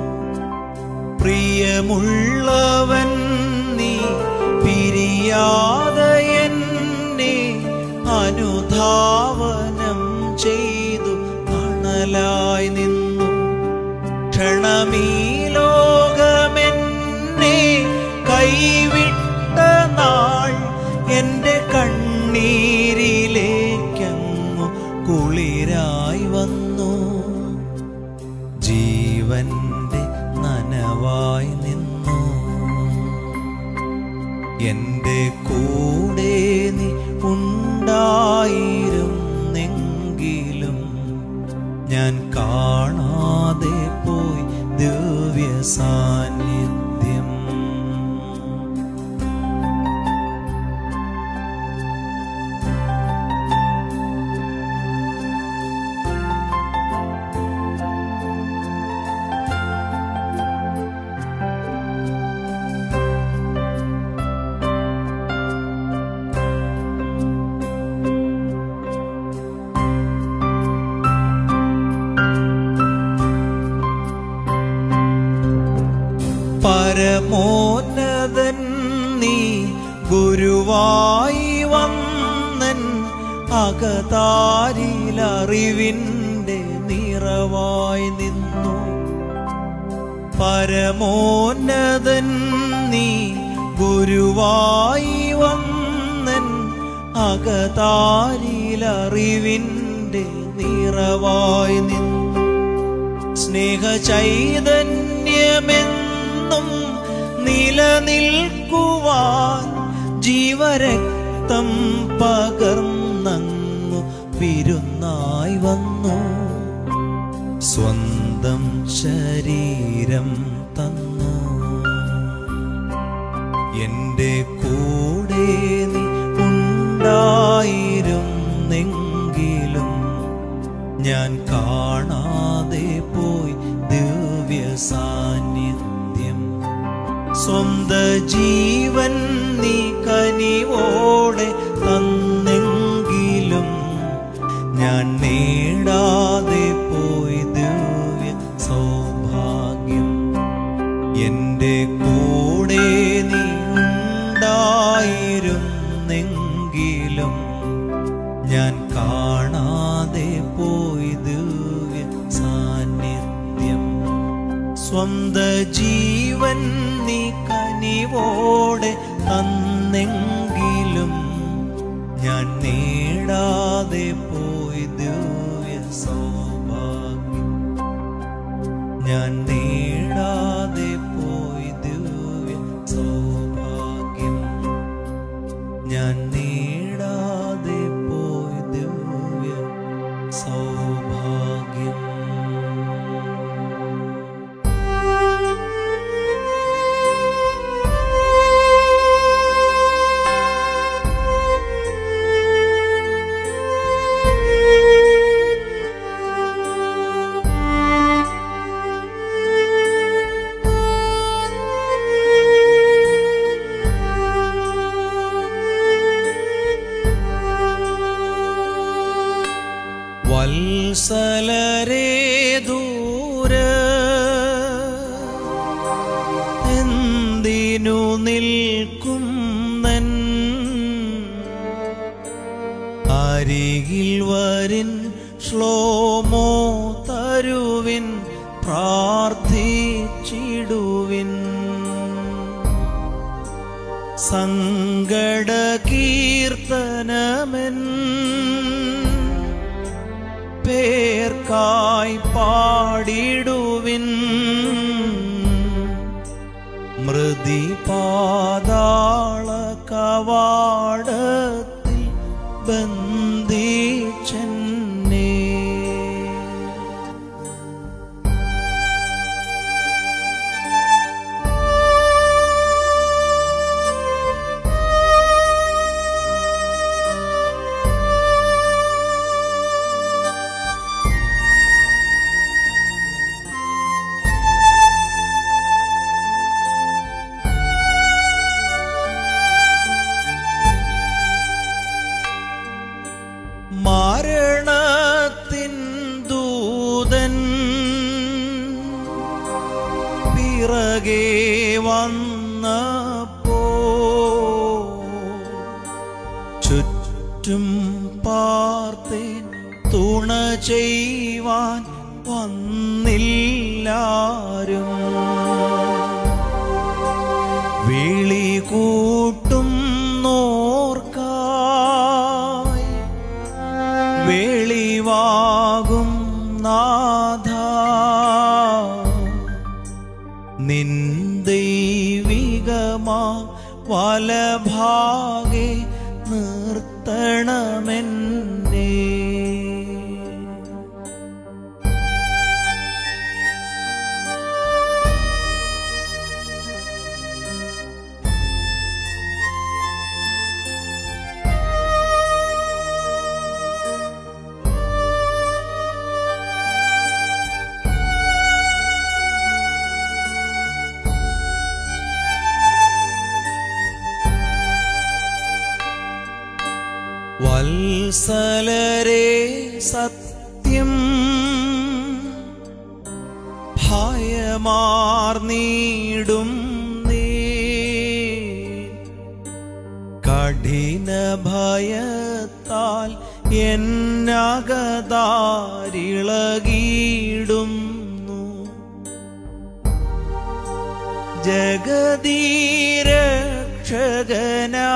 പ്രിയമുള്ളവൻ നീ പിരിയാതെ എന്നെ അനുധാവനം ചെയ്തു തണലായി നിന്നു ക്ഷണമീ ലോകമെന്നെ കൈവിട്ട നാൾ എൻ്റെ കണ്ണീരിലേക്കങ്ങു കുളിരായി വന്നു ജീവന്റെ നനവായി നിന്നു എൻ്റെ കൂടെ നീ ഉണ്ടായിരുന്നെങ്കിലും ഞാൻ കാണാതെ പോയി ദിവ്യ സാന്നിധ്യം പരമോന്നതൻ നീ ഗുരുവായി വന്നൻ അകതാരിലറിവിൻ്റെ നിറവായി നിന്നു പരമോന്നതൻ നീ ഗുരുവായി വന്നൻ അകതാരിലറിവിൻ്റെ നിറവായി നിന്നു സ്നേഹചൈതന്യമെന്നും നിലനിൽക്കുവാൻ ജീവരക്തം പകർന്നങ്ങു വിരുന്നായി വന്നു സ്വന്തം ശരീരം തന്നു എന്റെ കൂടെ നീ ഉണ്ടായിരുന്നെങ്കിലും ഞാൻ കാണാതെ പോയി ദിവ്യ സാന്നിധ്യം സ്വന്ത ജീവൻ നീ കനിവോടെ തന്നെങ്കിലും ഞാൻ നേടാതെ പോയി ദിവ്യ സൗഭാഗ്യം എന്റെ കൂടെ നീ ഉണ്ടായിരുന്നെങ്കിലും ഞാൻ കാണാതെ പോയി ദിവ്യ സാന്നിധ്യം സ്വന്ത ജീവൻ നീ കനിവോടെ തന്നെങ്കിലും ഞാൻ നേടാതെ പോയി ദിവ്യ സൗഭാഗ്യം ഞാൻ നേടാതെ പോയി ദിവ്യ സൗഭാഗ്യം ഞാൻ നേടാതെ പോയി ദിവ്യ സൗഭാഗ്യം Thank you. അരികിൽ വരിൻ ശ്ലോമോ തരുവിൻ പ്രാർത്ഥിച്ചിടുവിൻ സങ്കട കീർത്തനമെൻ പേർക്കായി പാടിടുവിൻ മൃതി പാതാള കവാടത്തിൽ ബന്ധിച്ചെന്നേ മരണത്തിൻ ദൂതൻ പിറകെ വന്നപ്പോ ചുറ്റും പാർത്തേൻ തുണ ചെയ്യുവാൻ വന്നില്ലാരും വിളി കൂട്ടും നോർക്കായി വെളിവാകും നാഥ നിൻ ദൈവികമാ വലഭാഗെ നിർത്തണമെന്നേ വത്സലരെ സത്യം ഭയമാർന്നീടും നീ കഠിന ഭയത്താൽ എന്നകതാരിളകിയിടുന്നു ജഗതീരക്ഷകനാ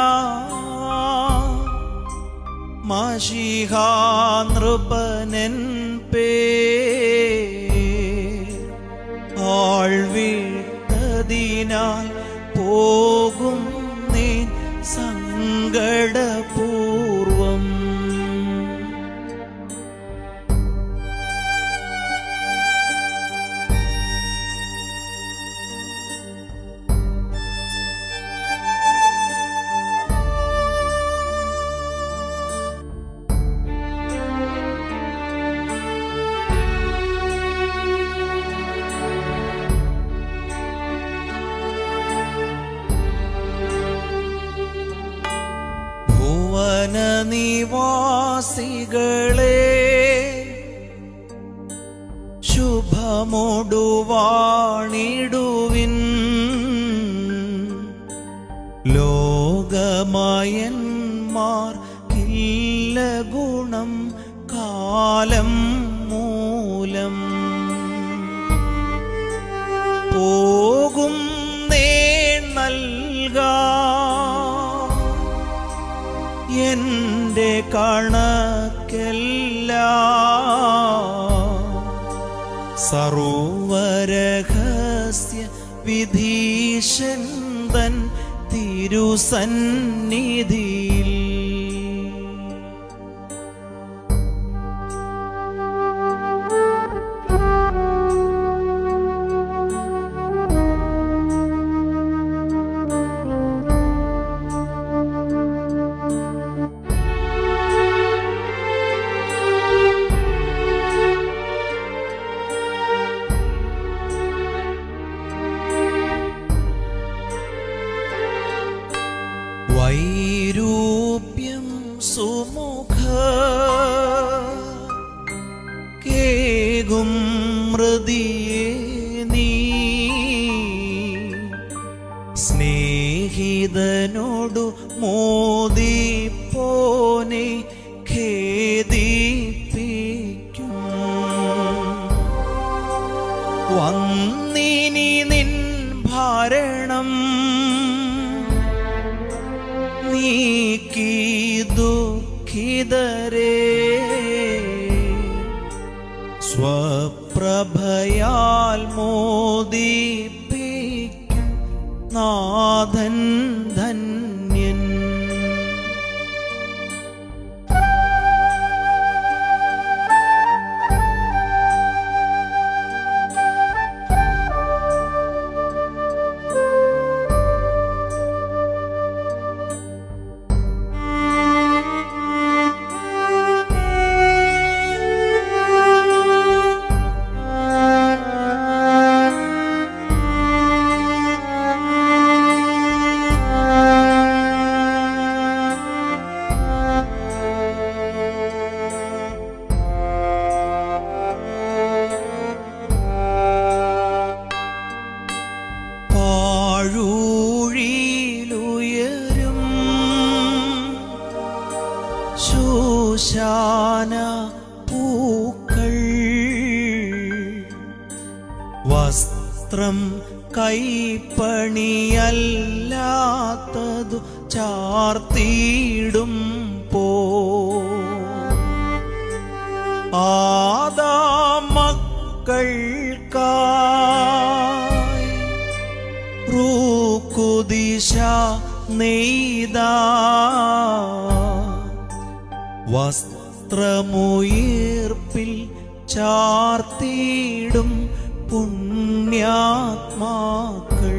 മഷിഹാനൃപനൻ പേ ആൾവിട്ടതിനാൽ പോകും നീ സങ്കടപൂർവം ഭുവന നിവാസികളെ ശുഭമൊടുവാണിടുവിൻ ലോകമയന്മാർ ഇല്ല ഗുണം കാലം മൂലം പോകും നേ നൽകാ എന്റെ കണക്കെല്ല സർവരഹസ്യ വിധീശൻ തൻ തിരുസന്നിധിയിൽ വൈരൂപ്യം സുമുഖ കേകും മൃതിയെ നീ സ്നേഹിതനോടു മോദിപ്പോനെ ഖേദിപ്പിക്കല്ലേ സ്വപ്രഭയാൽ മോദിപ്പിക്കും നാഥൻ ധന്യൻ പാഴൂഴിയിലുയരും ശോശാന പൂക്കൾ വസ്ത്രം കൈപ്പണിയല്ലാത്തതു ചാർത്തിയിടും പോ ആദാ മക്കൾക്കായി റൂക്കുദിശ നെയ്ത വസ്ത്രമുയർപ്പിൽ ചാർത്തിയിടും പുണ്യാത്മാക്കൾ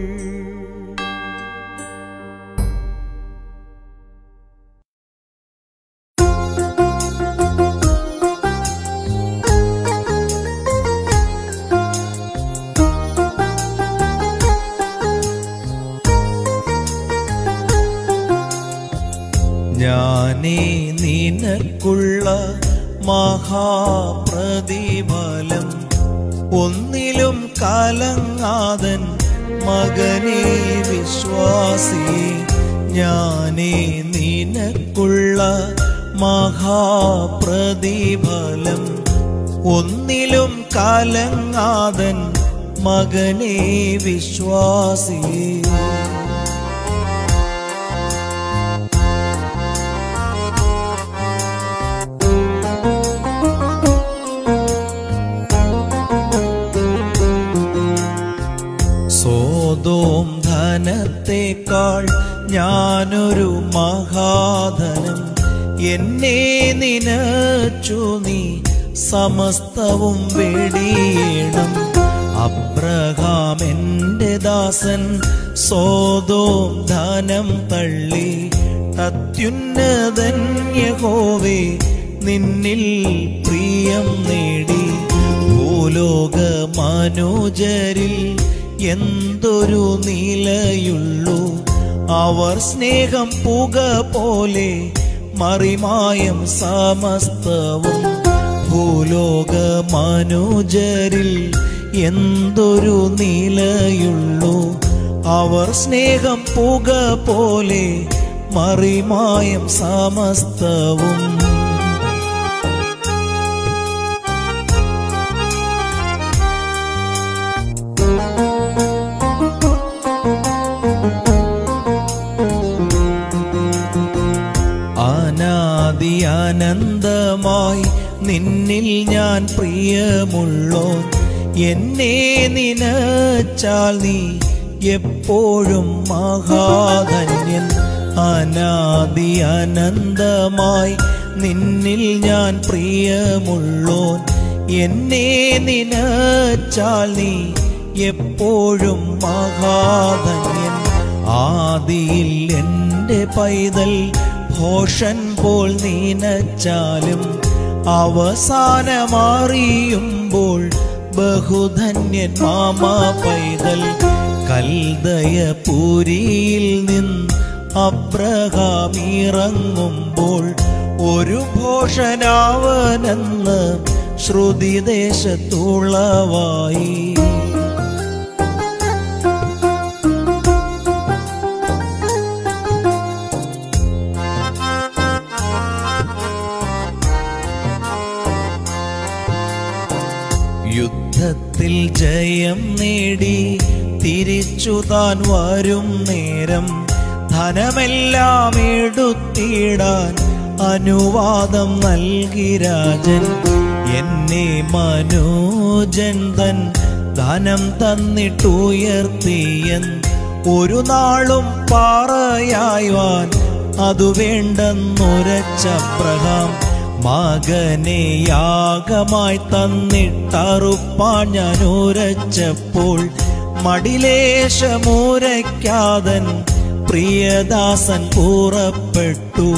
ഞാനേ നിനക്കുള്ള മഹാപ്രതിഫലം ഒന്നിലും കലങ്ങാതൻ മകനെ വിശ്വാസി ഞാനേ നിനക്കുള്ള മഹാപ്രതിഫലം ഒന്നിലും കലങ്ങാതൻ മകനെ വിശ്വാസി സോതോം ധനത്തെക്കാൾ ഞാനൊരു മഹാധനം എന്നെ നിനച്ചു നീ സമസ്തവും വെടിയണം അബ്രഹാം എന്റെ ദാസൻ സോതോം ധനം തള്ളി അത്യുന്നതൻ യഹോവേ നിന്നിൽ പ്രിയം നേടി ഭൂലോക മനോജരിൽ എന്തൊരു നിലയുള്ളൂ അവർ സ്നേഹം പുക പോലെ മറിമായം സമസ്തവും ഭൂലോക മനോജരിൽ എന്തൊരു നിലയുള്ളൂ അവർ സ്നേഹം പുക പോലെ മറിമായം സമസ്തവും അനാദി അനന്തമായി നിന്നിൽ ഞാൻ പ്രിയമുള്ളോ എന്നെ നിനച്ചാൽ നീ എപ്പോഴും മഹാധന്യൻ അനാദി അനന്തമായി നിന്നിൽ ഞാൻ പ്രിയമുള്ളോൻ എന്നെ നിനച്ചാൽ നീ എപ്പോഴും മഹാധന്യൻ ആദിയിൽ എൻ്റെ പൈതൽ ഭോഷൻ പോൽ നീനച്ചാലും അവസാനമാറിയുമ്പോൾ ബഹുധന്യൻ മാമ പൈതൽ കൽദയപുരിയിൽ നിന്ന് അബ്രഹാം ഇറങ്ങുമ്പോൾ ഒരു ഭോഷനാവനെന്ന് ശ്രുതിദേശത്തുളവായി യുദ്ധത്തിൽ ജയം നേടി തിരിച്ചു താൻ വരും നേരം ധനമെല്ലാം എടുത്തിടാൻ അനുവാദം നൽകി രാജൻ എന്നെ മനോജൻ തൻ ധനം തന്നിട്ടുയർത്തിയൻ ഒരു നാളും പാറയായ്വാൻ അതു വേണ്ടെന്നുരച്ചബ്രഹാം മകനെ യാഗമായി തന്നിട്ടറുപ്പാൻ ഞാൻ ഉരച്ചപ്പോൾ മടിലേശമൂരയ്ക്കാതൻ പ്രിയദാസൻ പുറപ്പെട്ടു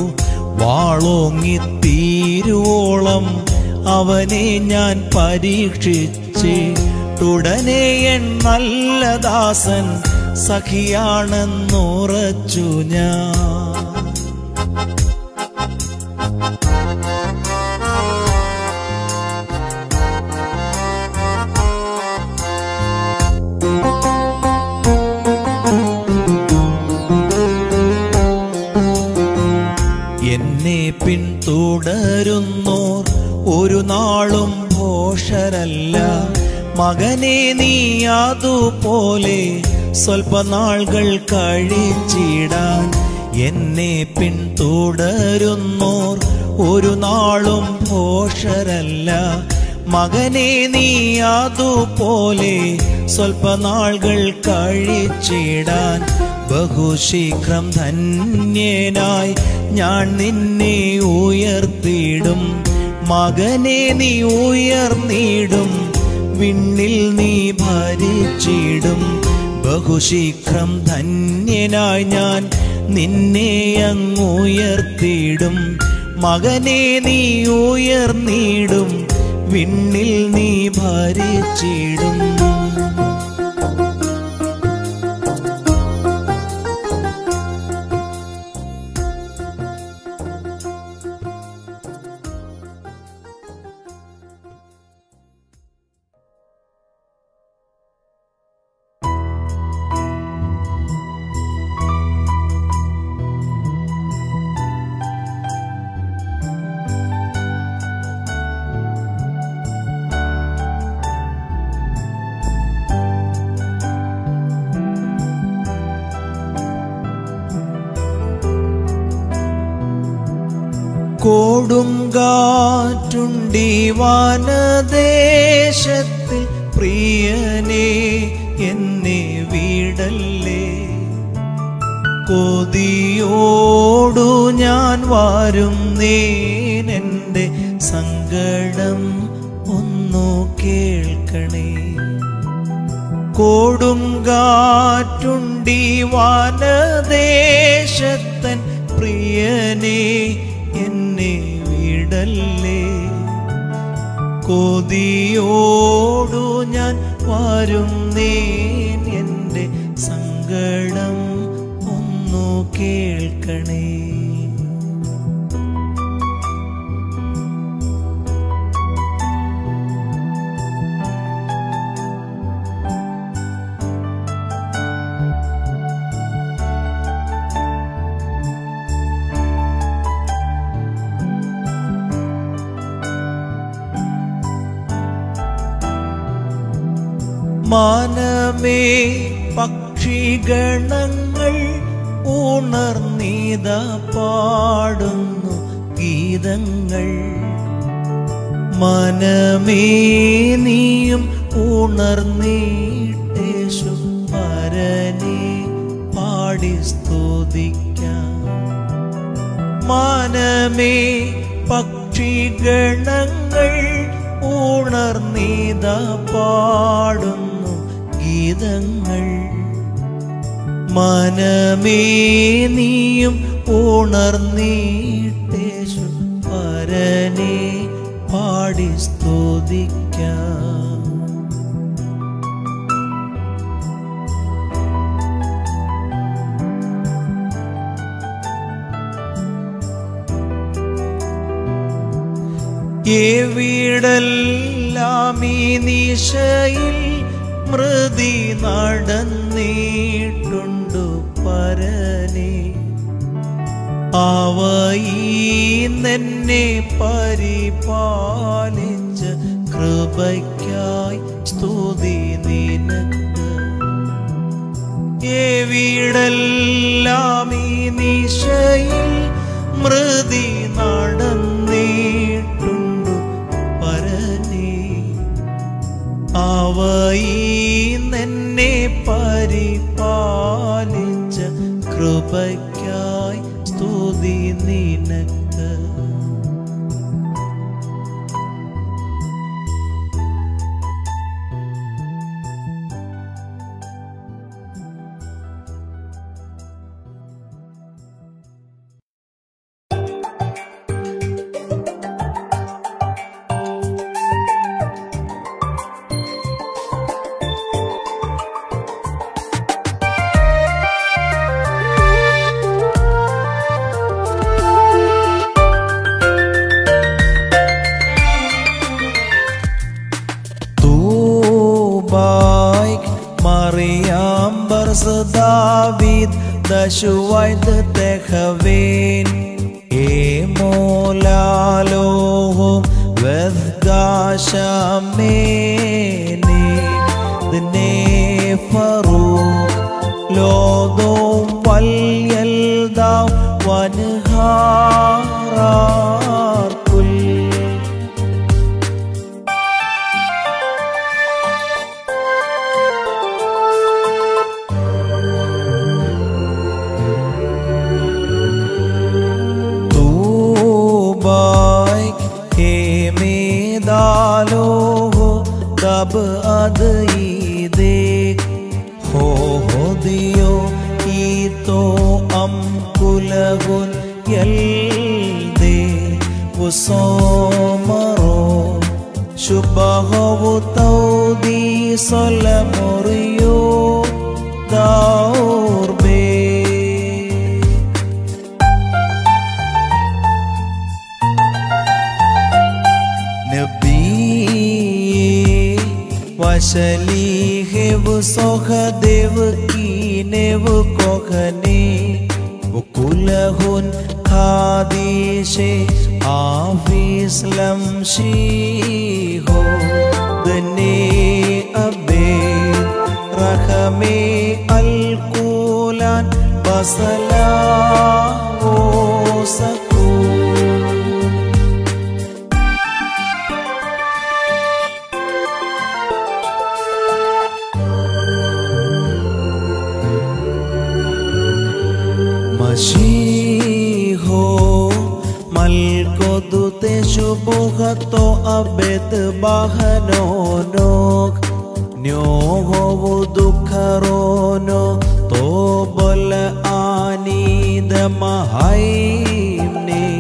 വാളോങ്ങിത്തീരുവോളം അവനെ ഞാൻ പരീക്ഷിച്ചിട്ടുടനെ എൻ നല്ല ദാസൻ സഖിയാണെന്നുറച്ചു ഞാൻ എന്നെ പിന്തുടരുന്നോർ ഒരു നാളും ഘോഷരല്ല മകനെ നീ അതുപോലെ സ്വൽപ്പനാളുകൾ കഴിച്ചിടാൻ എന്നെ പിന്തുടരുന്നോർ ഒരു നാളും ഘോഷരല്ല മകനെ നീ അതുപോലെ സ്വൽപ്പനാളുകൾ കഴിച്ചിടാൻ ബഹുശീഘ്രം ധന്യനായി ഞാൻ നിന്നെ ഉയർത്തിയിടും മകനെ നീ ഉയർന്നിടും വിണ്ണിൽ നീ ഭരിച്ചിടും ബഹുശീഘ്രം ധന്യനായി ഞാൻ നിന്നെ അങ്ങുയർത്തിയിടും മകനെ നീ ഉയർന്നിടും വിണ്ണിൽ നീ ഭരിച്ചിടും കൊടുങ്കാറ്റുണ്ടി വനദേശത്തിൽ പ്രിയനെ എന്നെ വീടല്ലേ കൊതിയോടു ഞാൻ വരും നേനെന്റെ സങ്കടം ഒന്നു കേൾക്കണേ കൊടുങ്കാറ്റുണ്ടി വനദേശത്തൻ പ്രിയനെ എന്നെ വിടല്ലേ കൊതിയോടു ഞാൻ വരും നേൻ എൻ്റെ സങ്കടം ഒന്നു കേൾക്കണേ മാനമേ പക്ഷിഗണങ്ങൾ ഉണർന്നീത പാടുന്നു ഗീതങ്ങൾ മനമേ നീയും ഉണർന്നീട്ടേശു പരനെ പാടി സ്തുതിക്കാം മാനമേ പക്ഷിഗണങ്ങൾ ഉണർന്നീത പാടുന്നു ഗീതങ്ങൾ മനമേ നീയും ഉണർന്നീട്ടേശു പരനെ പാടി സ്തുതിക്കാം എവിടെല്ലാം ഈ നിശയിൽ മൃതി നടന്നിട്ടുണ്ടു പരനെ അവയെന്നെ പരിപാലിച്ച കൃപയ്ക്കായി സ്തുതി നിനക്ക് എവിടെല്ലാം ഈ നിശയിൽ മൃതി നടന്നിട്ടുണ്ടു പരനേ അവയിന്നെന്നെ പരിപാലിച്ച കൃപയ്ക്കായി സ്തുതി നിനക്ക് Tubaik Mariam David Dashuait Techavin Emolalom Vedgashameni Dne Faruk Lodom Valyeldaw Vanharar Kul Tubaik Hemidaloho Dab ad idek Ho ho diyo Ito am kulagun Yelde Usomaro Shubaho Taudi Solamoriyo Daurbe नबी वशलीहे वो सोहदेव कीनेव कोखने وكلهن خاديشي عفيسلم شيهو دني أبي رحمي الكولان بصلا وسكون Mashiho Malkodute shubuhato abet bahanonok Nyoho dukharono Tobol anid mahaimne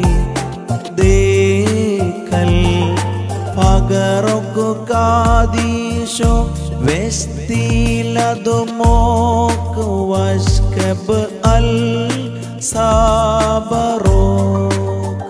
Dekal Pagarok kadisho Vestilad-mok Washkab al-sabarok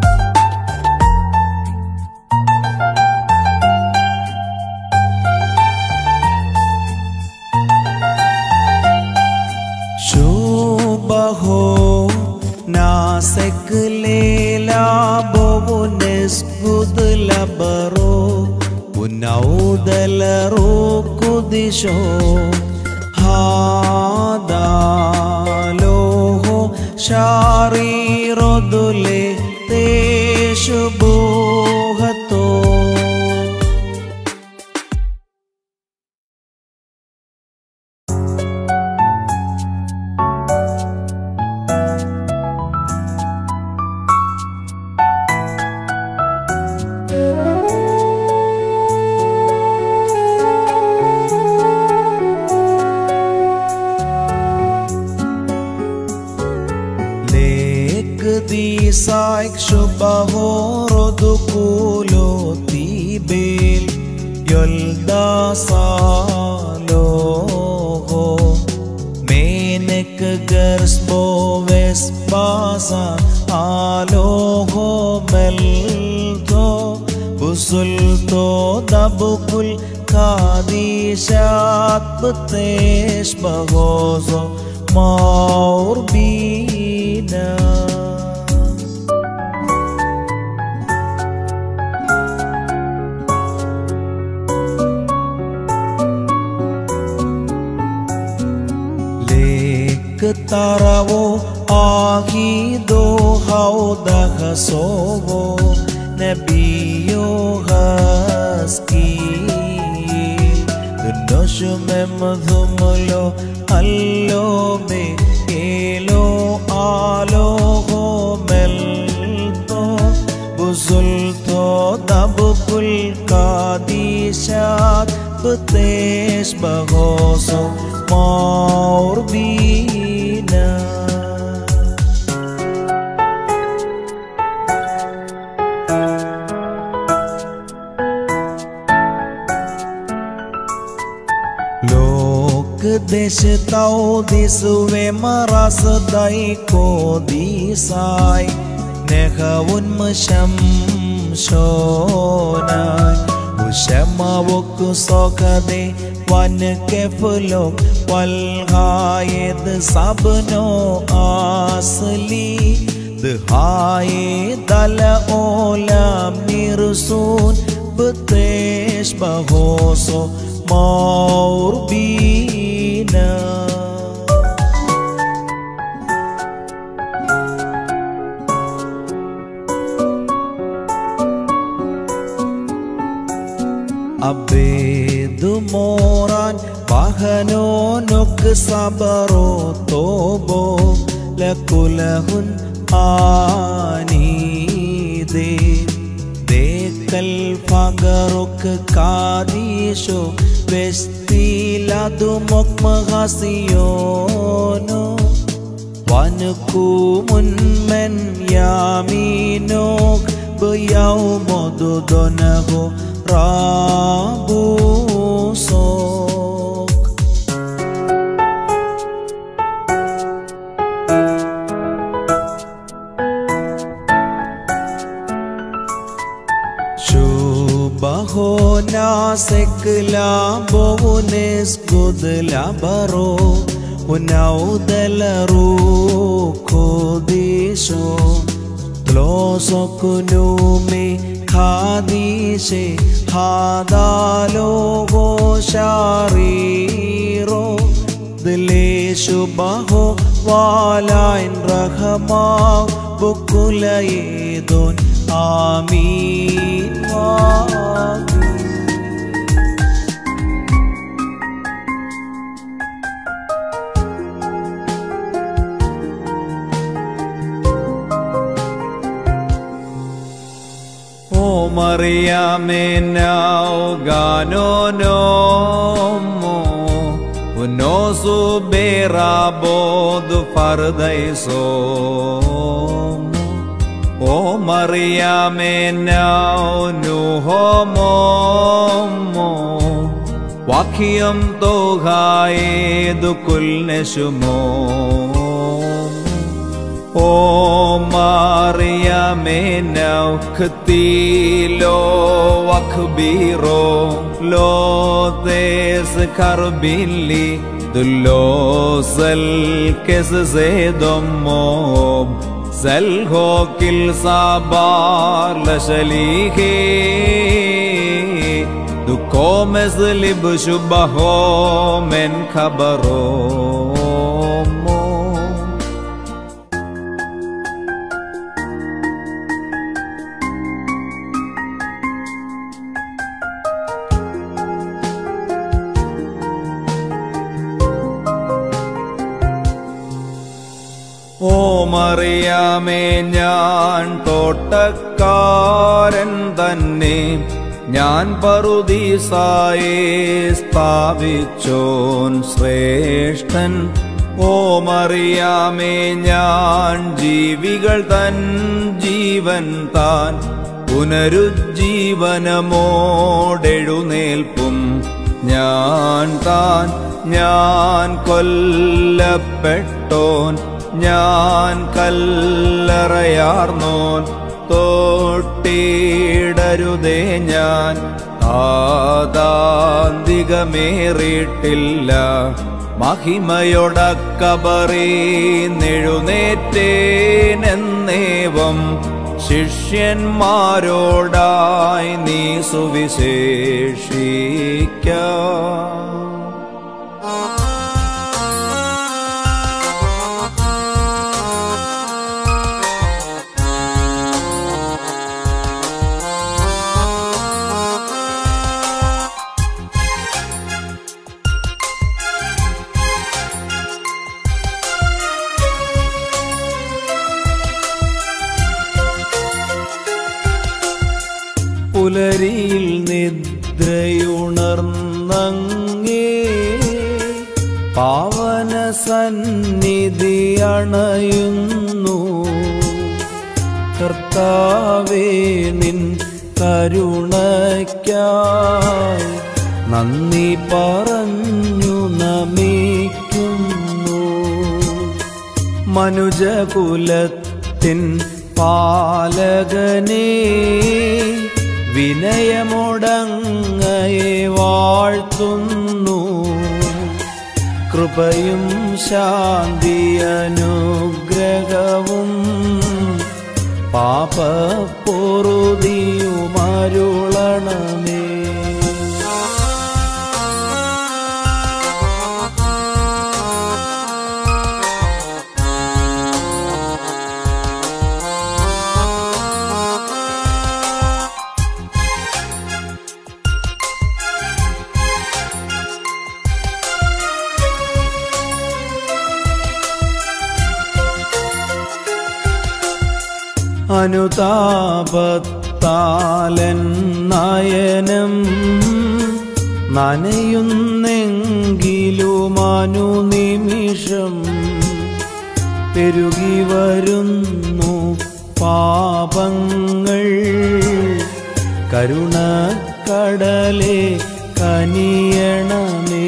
Shubaho Nasek lela bovu nesgud labaro Unaudalaro kudisho Hadaloho Sharirodule Teshubuhato Lek di saik shubahoro dukulo tibel Yolda saloho Menek gersbo vespasa Aloho melto Busulto dabukul kadishat Btesh bagozo Maurbina Lek taravo ആഹിദോ ഹൗദഹ സോവോ നബിയോ ഹസ്കി ദുന്നോഷുമെമ്മതുമുലോ അല്ലോ ബേ ഏലോ ആലോ ഹോ മെൽത്തോ بزلتو دبك القادشات بتش بغوصو مور بينا ലോക ദേശത്തൗ ദിസുവെ മറസദൈ കോ ദിസായി നെഹവുന്മശം ശോനായി ഉശമവക്കു സോഖദെ വൻ കെഫുലോ വൽഹായത് സബ്നോ ആസലി ദഹായെ ദല ഓലാം നിർസൂൻ ബത്തേഷ് ബഹോസോ മൗർബീന അബേദു മോറാൻ പഹനോ നൊക്ക് സബറോ തോബോ ലകുലഹുൻ ആനീദേ ദേക്കൽ ഫഗറുക്ക് കാദീശോ വെസ്തീലതു മൊക്മഹസിയോനോ വനുക്കു മുൻമെൻ യാമീനോക് ബയൗമൊദു ദൊനഹോ റാബൂസോക് شوبه ناسك لابونس قد لبرو ونعود لروكو ديشو تلوسو كنومي خاديشي هذا لوغو شاريرو دليشو بهو والعين رحمة بكل يدون آمين آمين O Mariame now gano no mo Uno su berabo du fardai so O Mariame now nu homo mo Wakiam to gae du kul neshumo O Maryame now ktilo wakbiro lo des karbili dullo sel kes zedomo sel ho kil sabar lashalihe duko mezlib shubaho men khabaro mo ഓ മറിയാമേ ഞാൻ തോട്ടക്കാരൻ തന്നെ ഞാൻ പറുദീസായെ സ്ഥാപിച്ചോൻ ശ്രേഷ്ഠൻ ഓ മറിയാമേ ഞാൻ ജീവികൾ തൻ ജീവൻ താൻ പുനരുജ്ജീവനമോടെഴുന്നേൽപ്പും ഞാൻ താൻ ഞാൻ കൊല്ലപ്പെട്ടോൻ ഞാൻ കല്ലറയാർന്നോൻ തോട്ടിടരുതേ ഞാൻ ആദാന്തികമേറിയിട്ടില്ല മഹിമയൊടക്കബറി നെഴുന്നേറ്റേനെന്നേവം ശിഷ്യന്മാരോടായി നീ സുവിശേഷിക്ക രാത്രിയിൽ നിദ്രയുണർന്നങ്ങേ പാവന സന്നിധി അണയുന്നു കർത്താവേ നിൻ കരുണയ്ക്കായി നന്ദി പറഞ്ഞു നമിക്കുന്നു മനുജകുലത്തിൻ പാലകനെ വിനയമോടങ്ങയെ വാഴ്ത്തുന്നു കൃപയും ശാന്തി അനുഗ്രഹവും പാപപ്പൊറുതിയുമരുളണമേ അനുതാപത്താലൻ നയനം നനയുന്നെങ്കിലും അനുനിമിഷം പെരുകി വരുന്നു പാപങ്ങൾ കരുണക്കടലെ കനിയണമേ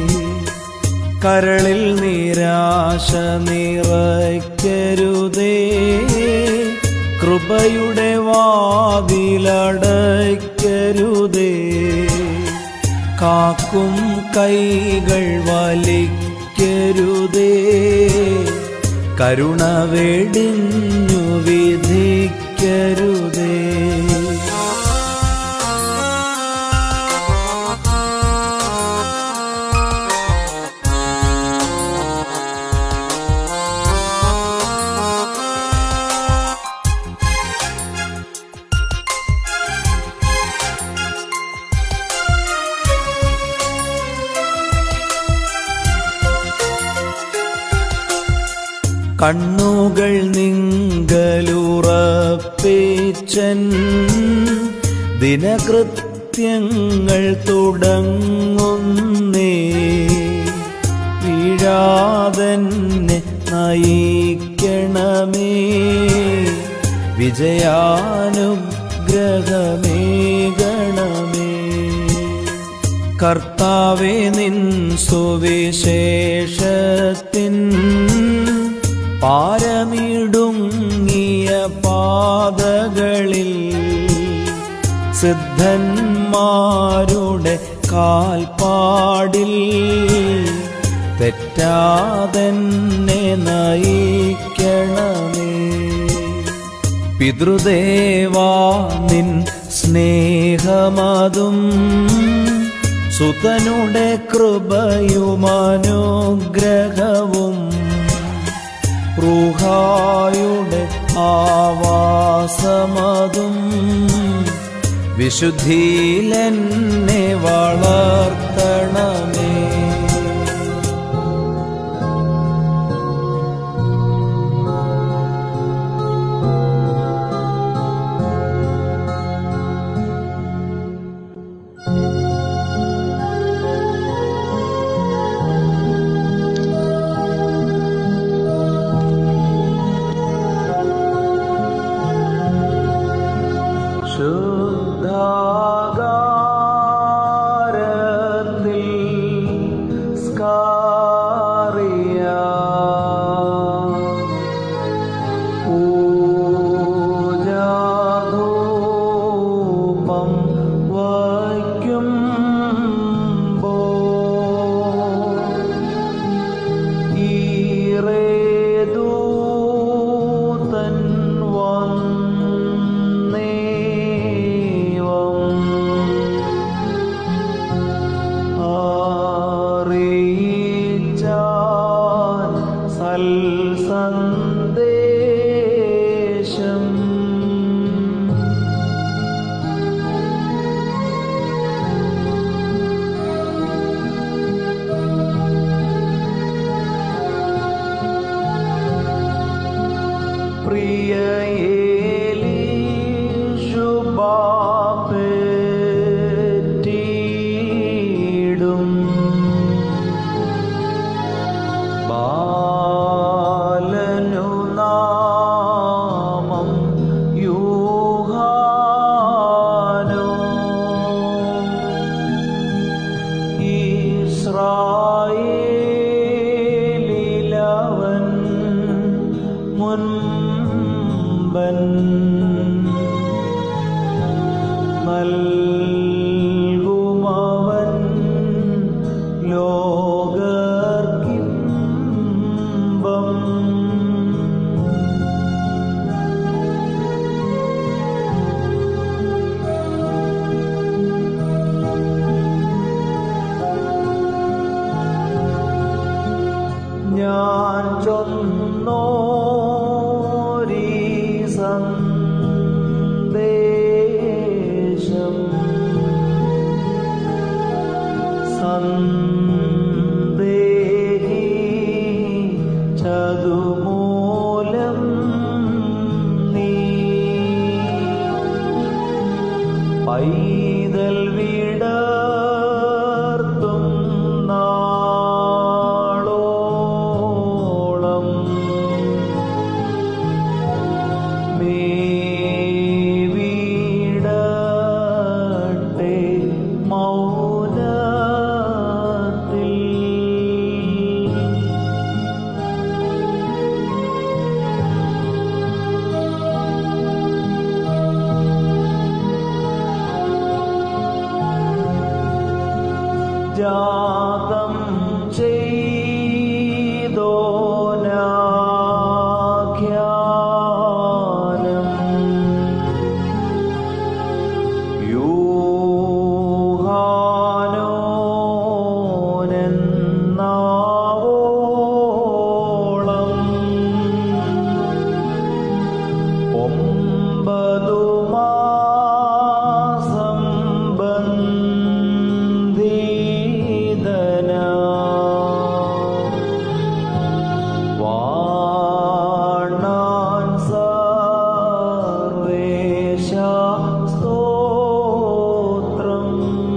കരളിൽ നിരാശ നിറയ്ക്കരുതേ കൃപയുടെ വാതിലടയ്ക്കരുതേ കാക്കും കൈകൾ വലിക്കരുതേ കരുണ വെടിഞ്ഞു വിധിക്കരുതേ കണ്ണുകൾ നിങ്കലുറപ്പിച്ചൻ ദിനകൃത്യങ്ങൾ തുടങ്ങുന്നേ വീഴാതന്നെ നയിക്കണമേ വിജയാനുഗ്രഹമേകണമേ കർത്താവെ നിൻ സുവിശേഷത്തിൻ പാരമിടുങ്ങിയ പാതകളിൽ സിദ്ധന്മാരുടെ കാൽപ്പാടിൽ തെറ്റാതെന്നെ നയിക്കണമേ പിതൃദേവാ നിൻ സ്നേഹമതും സുതനുടെ കൃപയുമനുഗ്രഹവും റൂഹായുടെ ആവാസമതും വിശുദ്ധിയിലെന്നെ വളർത്തണമേ ശുദ്ധാകാരത്തിൽ സ്കാറിയ പൂജാധൂപം വയ്ക്കുമ്പോൾ ഈറേദൂതൻ വന്നേവം അറിയിച്ചാൻ സൽസന്ദേശം പ്രിയ ഏലീശുബാപേ മുൻപൻ നൽകുമവൻ ലോകർക്കിമ്പം ഞാൻ ചൊന്നോരീ സന്ദേശം സന്ദേഹി ചതുമൂലം നീ പൈതൽ വിടർത്തും നാളോളം മേവിടട്ടെ മൗനത്തിൽ ജാതം ചെയ്തോനാഖ്യാനം യൂഹാനോനെന്നാവോളം ഒമ്പതു മാസം ബന്ധീതന വാണാൻ സർവേശ സ്തോത്രം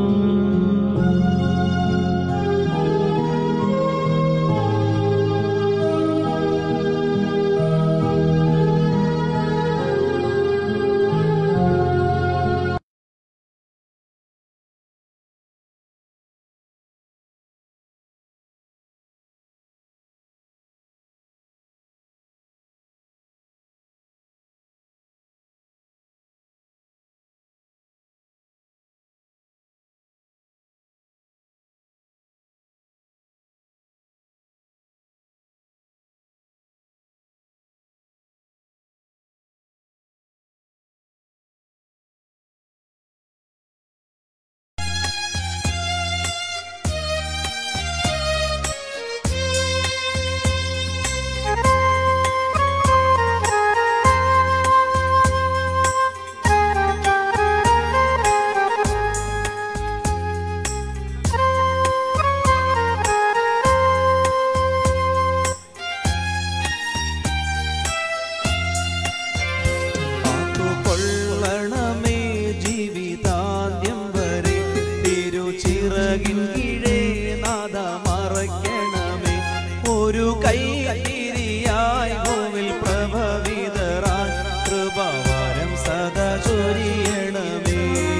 കാത്തുകൊള്ളണമേ ജീവിതാന്ത്യം വരെ തിരുച്ചിറകിൻ കീഴേ നാദ മറയ്ക്കണമേ ഒരു കൈതിരിയായി ഭൂവിൽ പ്രഭവിതറാൻ കൃപവാരം സദാ ചൊരിയണമേ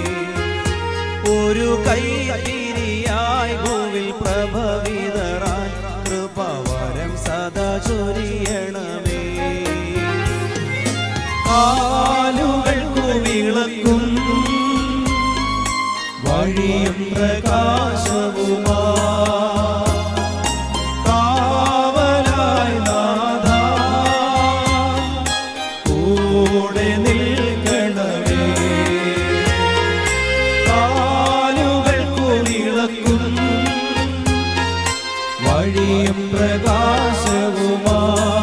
ഒരു കൈതിരിയായി ഭൂവിൽ പ്രഭവിതറാൻ കൃപവാരം സദാ ചൊരിയണമേ കാലുകൾക്കു വിളക്കും വഴിയും പ്രകാശവുമാ കാവലായി നാഥ കൂടെ നിൽക്കണമേ കാലുകൾക്കു വിളക്കും വഴിയും പ്രകാശവുമാ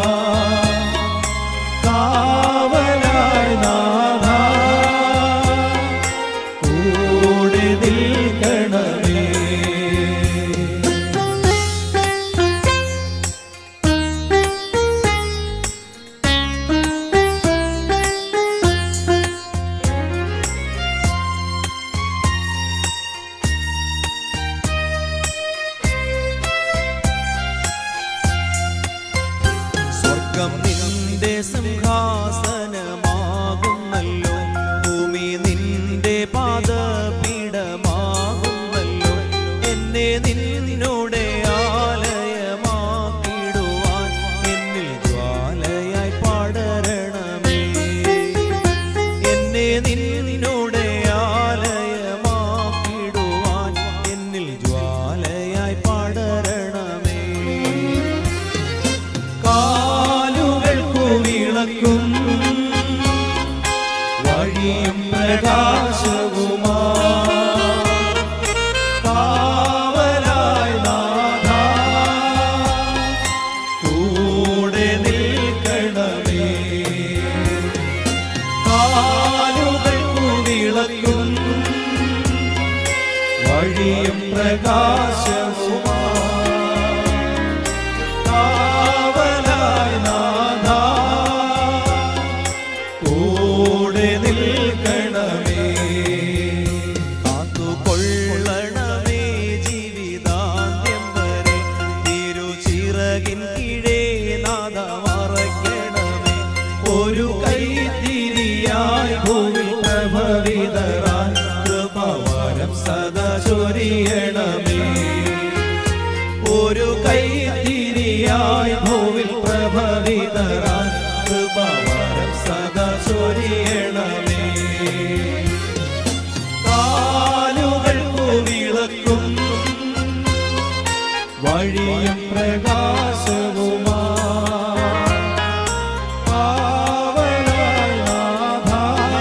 കാവലായി നാഥ കൂടെ നിൽക്കണമേ സ്വർഗം നിന്റെ സിംഹാസനമാകുന്നല്ലോ ഭൂമി നിന്റെ പാദപീഠമാകുന്നല്ലോ എന്നെ നിന്നോടെ ആലയമാക്കിടുവാൻ എന്നിൽ ജ്വാലയായി പാട വിളക്കും വഴിയും പ്രകാശവുമാ കാവലായി നാഥ കൂടെ നിൽക്കണമേ കാലുകൾക്കു വിളക്കും വഴിയും പ്രകാശവുമാ കാവലായി നാഥ കൂടെ നിൽക്കണമേ കാത്തുകൊള്ളണമേ ജീവിതാന്ത്യം വരെ തിരുചിറകിൻ കീഴേ നാഥ മറയ്ക്കണമേ ഒരു കൈത്തിരിയായി ഭൂമിൽ പ്രഭവിതരാൻ കൃപവരം സദാ ചൊരിയണമേ ഒരു കൈത്തിരിയായി ഭൂവിൽ പ്രഭവിതരാൻ കൃപവരം സദാ ചൊരിയണമേ കാലുകൾക്കു വിളക്കും വഴിയും പ്രകാശവുമാ കാവലായി നാഥ,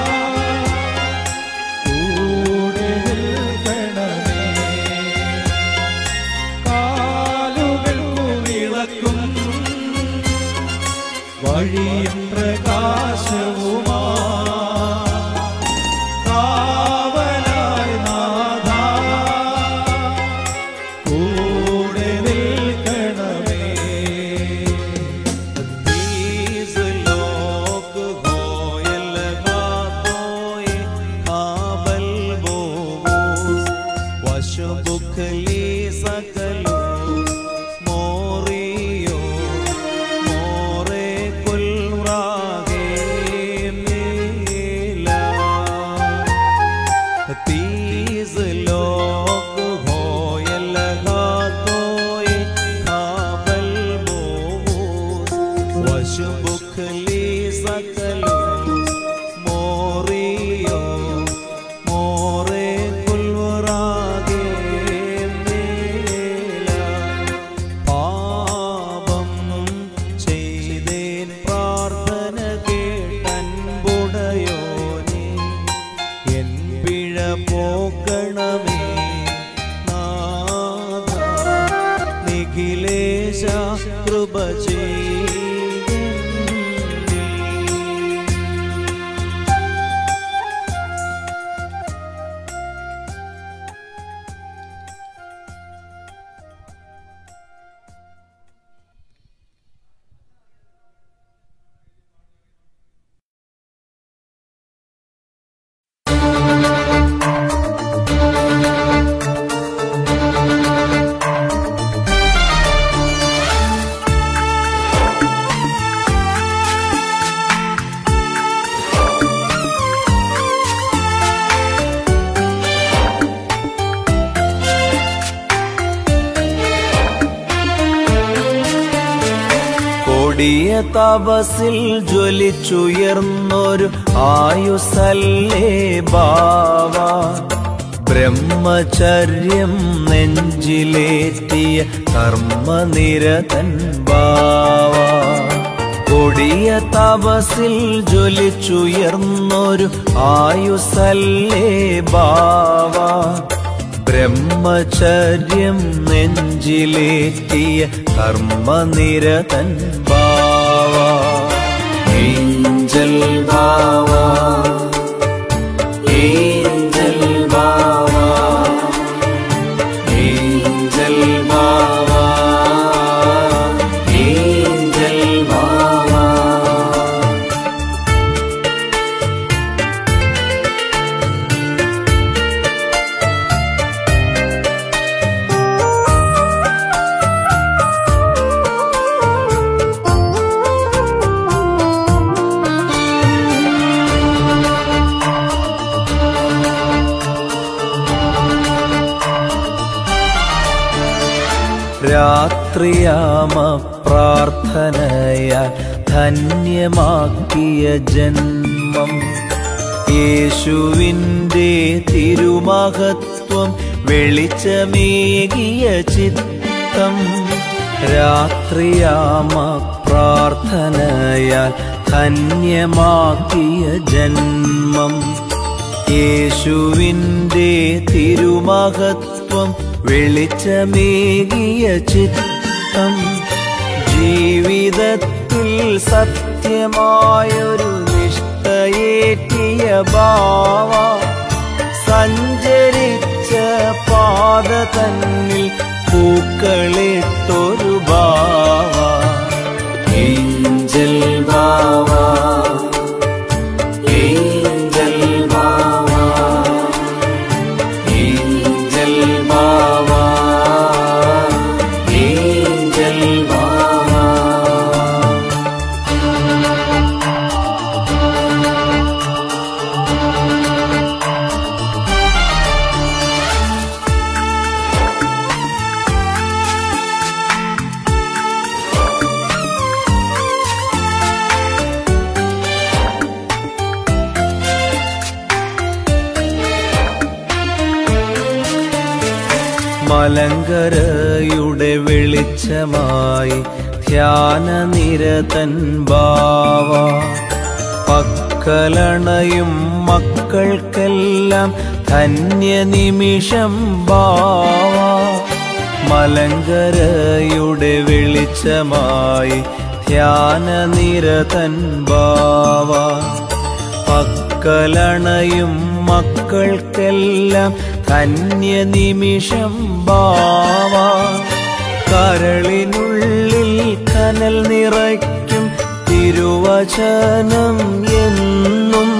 കൂടെ നിൽക്കണമേ കാലുകൾക്കു വിളക്കും വഴിയും പ്രകാശവുമാ കാവലായി നാഥ കൂടെ നിൽക്കണമേ तीस लोक होयल गातोय काबल बोस वश बुखली सकलो मोरियो मोरे कुल रागे मेला तीस लोक होयल गातोय काबल बोस वश बुखली सकलो मोरियो मोरे कुलवरागे മേല പാപം ചെയ്തേൻ പ്രാർത്ഥന കേട്ടൻപുടയോനെ എൻ പിഴ പോക്കണമേ നാഥ നിഖിലേശ കൃപ ചെയ്യേ കൊടിയ തപസിൽ ജ്വലിച്ചുയർന്നൊരു ആയുസല്ലേ ബാവ ബ്രഹ്മചര്യം നെഞ്ചിലേറ്റിയ കർമ്മനിരതൻ ബാവ കൊടിയ തപസിൽ ജ്വലിച്ചുയർന്നൊരു ആയുസല്ലേ ബാവ ബ്രഹ്മചര്യം നെഞ്ചിലേറ്റിയ കർമ്മനിരതൻ Bava angel Bava angel Bava angel Bava angel Bava രാത്രിയാമ പ്രാർത്ഥനയാൽ ധന്യമാക്കിയ ജന്മം യേശുവിൻ്റെ തിരുമഹത്വം വെളിച്ചമേകിയ ചിത്തം രാത്രിയാമ പ്രാർത്ഥനയാൽ ധന്യമാക്കിയ ജന്മം യേശുവിൻ്റെ തിരുമഹത്വം വെളിച്ചമേകിയ ചിത്തം ജീവിതത്തിൽ സത്യമായൊരു നിഷ്ഠയേറ്റിയ ഭാവ സഞ്ചരിച്ച പാത തന്നിൽ പൂക്കളിട്ടൊരു Bava angel Bava angel Bava angel Bava angel Bava മലങ്കരയുടെ വെളിച്ചമായി ധ്യാനനിരതൻ ബാവ പക്കലണയും മക്കൾക്കെല്ലാം ധന്യനിമിഷം ബാവ മലങ്കരയുടെ വെളിച്ചമായി ധ്യാനനിരതൻ ബാവ പക്കലണയും മക്കൾക്കെല്ലാം ധന്യനിമിഷം ബാവ കരളിനുള്ളിൽ കനൽ നിറയ്ക്കും തിരുവചനം എന്നും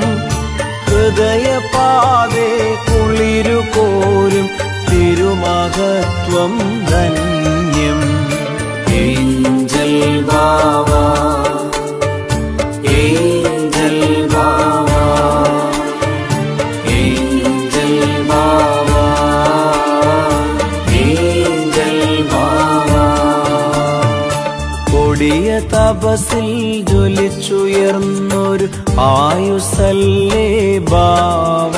ഹൃദയപാതെ കുളിരു കോരും തിരുമഹത്വം ധന്യം angel Bava angel Bava angel Bava angel Bava കൊടിയ തപസിൽ ജ്വലിച്ചുയർന്നൊരു ആയുസല്ലേ ബാവ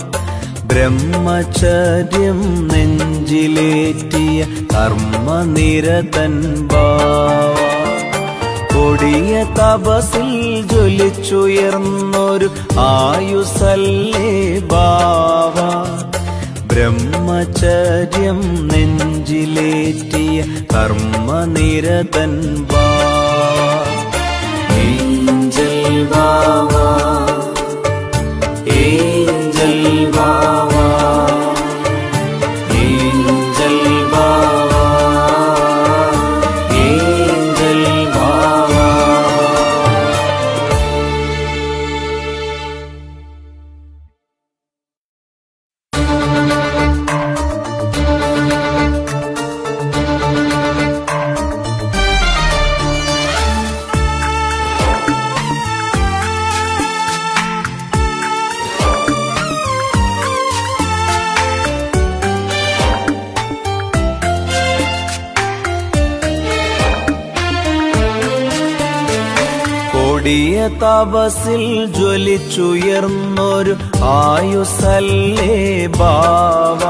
ബ്രഹ്മചര്യം നെഞ്ചിലേറ്റിയ കർമ്മനിരതൻ ബാവ കൊടിയ തപസിൽ ജ്വലിച്ചുയർന്നൊരു ആയുസല്ലേ ബാവ ബ്രഹ്മചര്യം നെഞ്ചിലേറ്റിയ കർമ്മനിരതൻ Bava angel Bava angel Bava angel Bava angel Bava കൊടിയ തപസിൽ ജ്വലിച്ചുയർന്നൊരു ആയുസല്ലേ ബാവ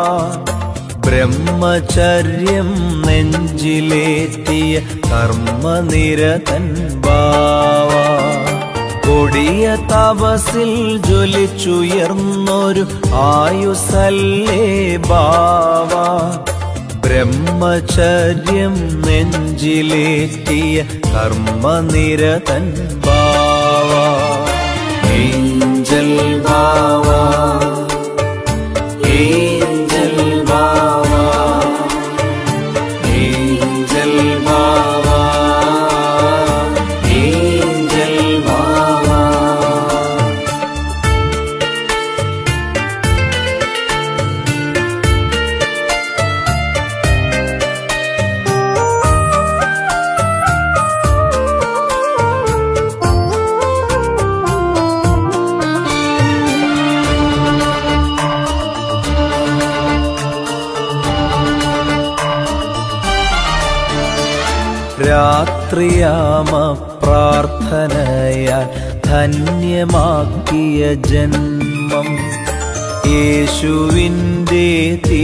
ബ്രഹ്മചര്യം നെഞ്ചിലേറ്റിയ കർമ്മനിരതൻ ബാവ കൊടിയ തപസിൽ ജ്വലിച്ചുയർന്നൊരു ആയുസല്ലേ ബാവ ബ്രഹ്മചര്യം നെഞ്ചിലേറ്റിയ കർമ്മനിരതൻ Bava angel Bava angel Bava angel Bava angel Bava രാത്രിയാമ പ്രാർത്ഥനയാൽ ധന്യമാക്കിയ ജന്മം യേശുവിൻ്റെ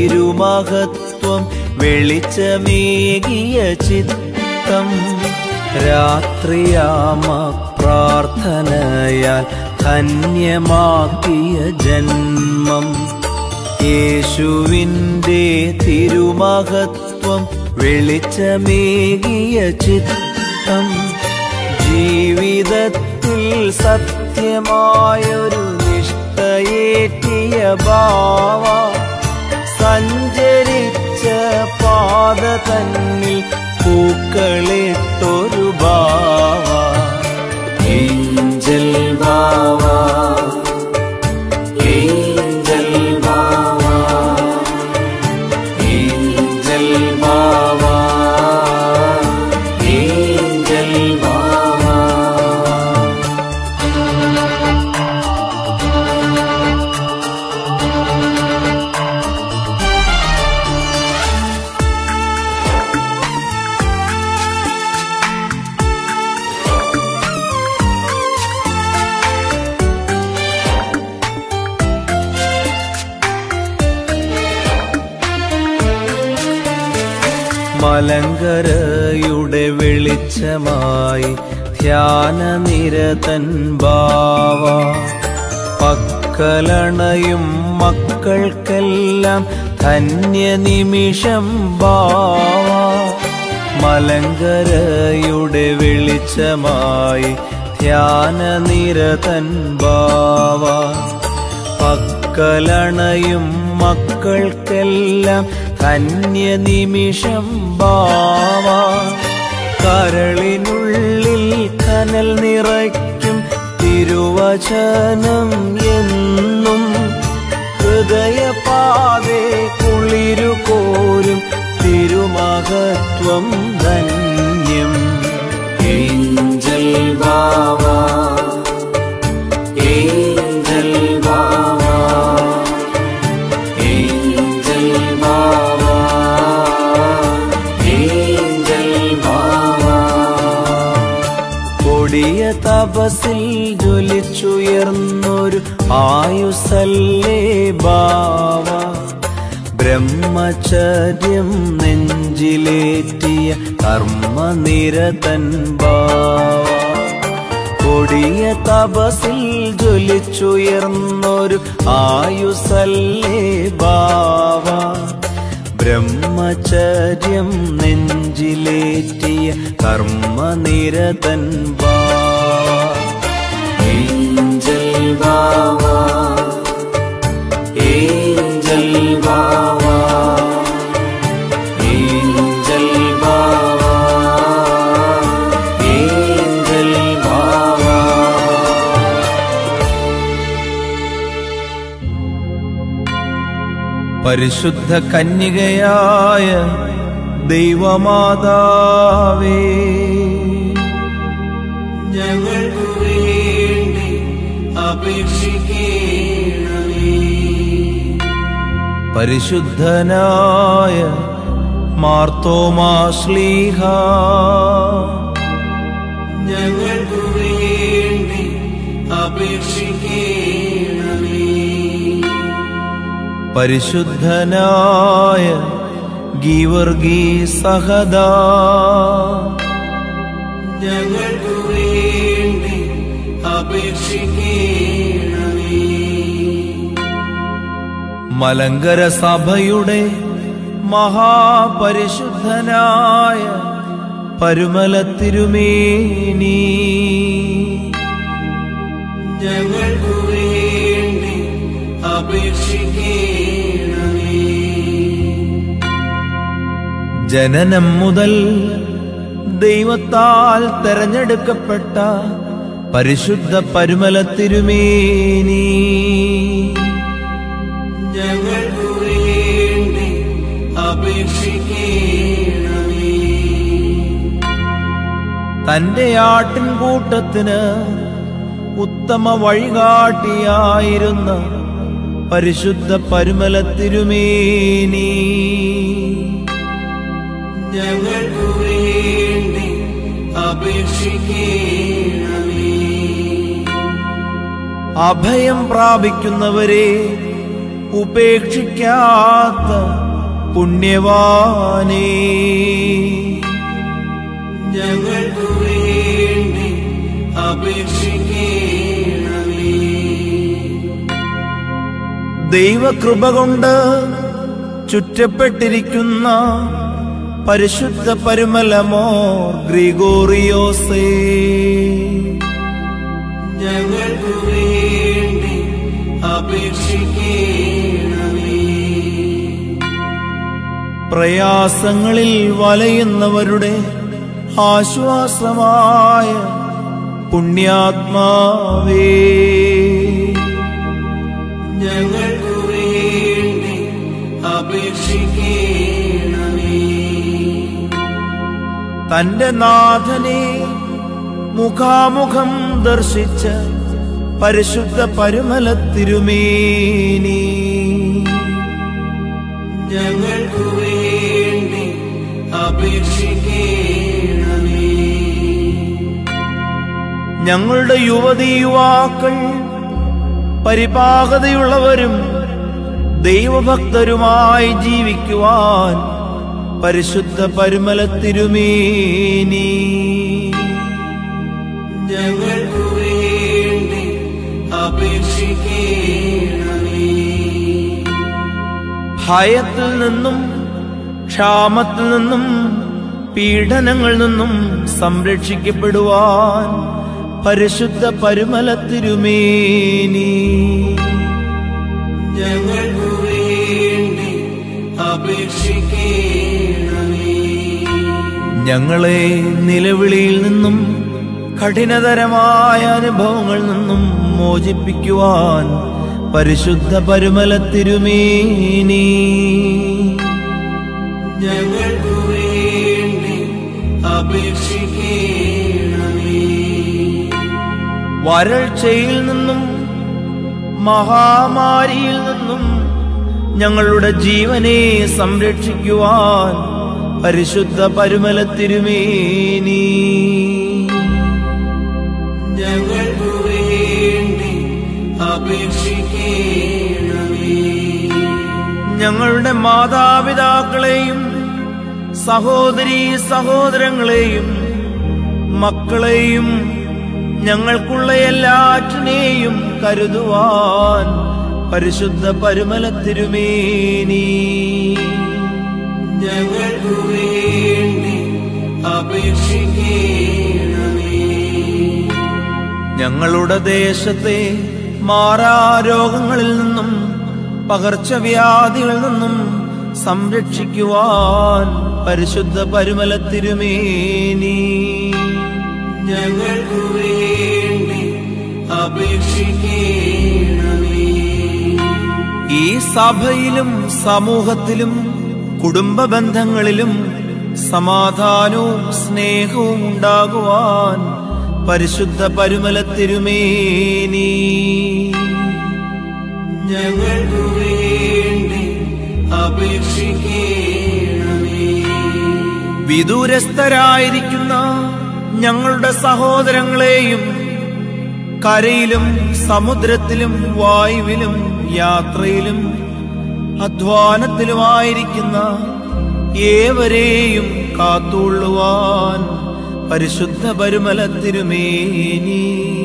തിരുമഹത്വം വെളിച്ചമേകിയ ചിത്തം രാത്രിയാമ പ്രാർത്ഥനയാൽ ധന്യമാക്കിയ ജന്മം യേശുവിൻ്റെ തിരുമഹത്വം വെളിച്ചമേകിയ ചിത്തം ജീവിതത്തിൽ സത്യമായൊരു നിഷ്ഠയേറ്റിയ ഭാവ സഞ്ചരിച്ച പാത തന്നിൽ പൂക്കളിട്ടൊരു Bava angel Bava angel Bava angel Bava angel Bava മലങ്കരയുടെ വെളിച്ചമായി ധ്യാനനിരതൻ ബാവ പക്കലണയും മക്കൾക്കെല്ലാം ധന്യനിമിഷം ബാവ മലങ്കരയുടെ വെളിച്ചമായി ധ്യാനനിരതൻ ബാവ പക്കലണയും മക്കൾക്കെല്ലാം ധന്യനിമിഷം ബാവ കരളിനുള്ളിൽ കനൽ നിറയ്ക്കും തിരുവചനം എന്നും ഹൃദയപാതെ കുളിരു കോരും തിരുമഹത്വം ധന്യം angel Bava angel Bava angel Bava angel Bava കൊടിയ തപസിൽ ജ്വലിച്ചുയർന്നൊരു ആയുസല്ലേ ബാവ ബ്രഹ്മചര്യം നെഞ്ചിലേറ്റിയ കർമ്മനിരതൻ ബാവ കൊടിയ തപസിൽ ജ്വലിച്ചുയർന്നൊരു ആയുസല്ലേ ബാവ ബ്രഹ്മചര്യം നെഞ്ചിലേറ്റിയ കർമ്മനിരതൻ Bava angel Bava angel Bava angel Bava angel Bava പരിശുദ്ധ കന്യകയായ ദൈവമാതാവേ ഞങ്ങൾക്ക് വേണ്ടി അപേക്ഷിക്കണമേ പരിശുദ്ധനായ മാർത്തോമാശ്ലീഹ ഞങ്ങൾക്ക് വേണ്ടി അപേക്ഷിക്കണമേ പരിശുദ്ധനായ ഗീവർഗീ സഹദാ ഞങ്ങൾക്ക് വേണ്ടി അപേക്ഷിക്കണമേ മലങ്കര സഭയുടെ മഹാപരിശുദ്ധനായ പരുമല തിരുമേനി ഞങ്ങൾക്ക് വേണ്ടി അപേക്ഷിക്കണമേ ജനനം മുതൽ ദൈവത്താൽ തെരഞ്ഞെടുക്കപ്പെട്ട പരിശുദ്ധ പരുമല തിരുമേനി ഞങ്ങൾക്ക് വേണ്ടി അപേക്ഷിക്കണമേ തന്റെ ആട്ടിൻകൂട്ടത്തിന് ഉത്തമ വഴികാട്ടിയായിരുന്ന പരിശുദ്ധ പരുമല തിരുമേനി ഞങ്ങൾക്ക് വേണ്ടി അപേക്ഷിക്കണമേ അഭയം പ്രാപിക്കുന്നവരെ ഉപേക്ഷിക്കാത്ത പുണ്യവാനേ ഞങ്ങൾക്ക് അപേക്ഷിക്കണമേ ദൈവകൃപ കൊണ്ട് ചുറ്റപ്പെട്ടിരിക്കുന്ന പരിശുദ്ധ പരിമലമോ ഗ്രിഗോറിയോസേ ഞങ്ങൾക്കു വേണ്ടി അപേക്ഷിക്കണമേ പ്രയാസങ്ങളിൽ വലയുന്നവരുടെ ആശ്വാസമായ പുണ്യാത്മാവേ ഞങ്ങൾക്കു വേണ്ടി അപേക്ഷിക്കണമേ തന്റെ നാഥനെ മുഖാമുഖം ദർശിച്ച പരിശുദ്ധ പരിമല തിരുമേനി ഞങ്ങൾക്കു വേണ്ടി അപേക്ഷിക്കണമേ ഞങ്ങളുടെ യുവതി യുവാക്കൾ പരിപാകതയുള്ളവരും ദൈവഭക്തരുമായി ജീവിക്കുവാൻ പരിശുദ്ധ പരിമല തിരുമേനി ഞങ്ങൾക്കു വേണ്ടി അപേക്ഷിക്കണമേ ഭയത്തിൽ നിന്നും ക്ഷാമത്തിൽ നിന്നും പീഡനങ്ങളിൽ നിന്നും സംരക്ഷിക്കപ്പെടുവാൻ പരിശുദ്ധ പരിമല തിരുമേനി ഞങ്ങൾക്കു വേണ്ടി അപേക്ഷിക്കണമേ ഞങ്ങളെ നിലവിളിയിൽ നിന്നും കഠിനതരമായ അനുഭവങ്ങളിൽ നിന്നും മോചിപ്പിക്കുവാൻ പരിശുദ്ധ പരിമല തിരുമേനി ഞങ്ങൾക്കു വേണ്ടി അപേക്ഷിക്കണമേ വരൾച്ചയിൽ നിന്നും മഹാമാരിയിൽ നിന്നും ഞങ്ങളുടെ ജീവനെ സംരക്ഷിക്കുവാൻ പരിശുദ്ധ പരിമല തിരുമേനി ഞങ്ങൾക്കു വേണ്ടി അപേക്ഷിക്കണമേ ഞങ്ങളുടെ മാതാപിതാക്കളെയും സഹോദരീ സഹോദരങ്ങളെയും മക്കളെയും ഞങ്ങൾക്കുള്ള എല്ലാറ്റിനെയും കരുതുവാൻ പരിശുദ്ധ പരിമല തിരുമേനി ഞങ്ങൾക്കു വേണ്ടി അപേക്ഷിക്കണമേ ഞങ്ങളുടെ ദേശത്തെ മാറാരോഗങ്ങളിൽ നിന്നും പകർച്ചവ്യാധികളിൽ നിന്നും സംരക്ഷിക്കുവാൻ പരിശുദ്ധ പരിമല തിരുമേനി ഞങ്ങൾക്കു വേണ്ടി അപേക്ഷിക്കണമേ ഈ സഭയിലും സമൂഹത്തിലും കുടുംബ ബന്ധങ്ങളിലും സമാധാനവും സ്നേഹവും ഉണ്ടാകുവാൻ പരിശുദ്ധ പരിമല തിരുമേനി ഞങ്ങൾക്കു വേണ്ടി അപേക്ഷിക്കണമേ വിദൂരസ്ഥരായിരിക്കുന്ന ഞങ്ങളുടെ സഹോദരങ്ങളെയും കരയിലും സമുദ്രത്തിലും വായുവിലും യാത്രയിലും അധ്വാനത്തിലുമായിരിക്കുന്ന ഏവരെയും കാത്തുള്ളുവാൻ പരിശുദ്ധ പരിമല തിരുമേനി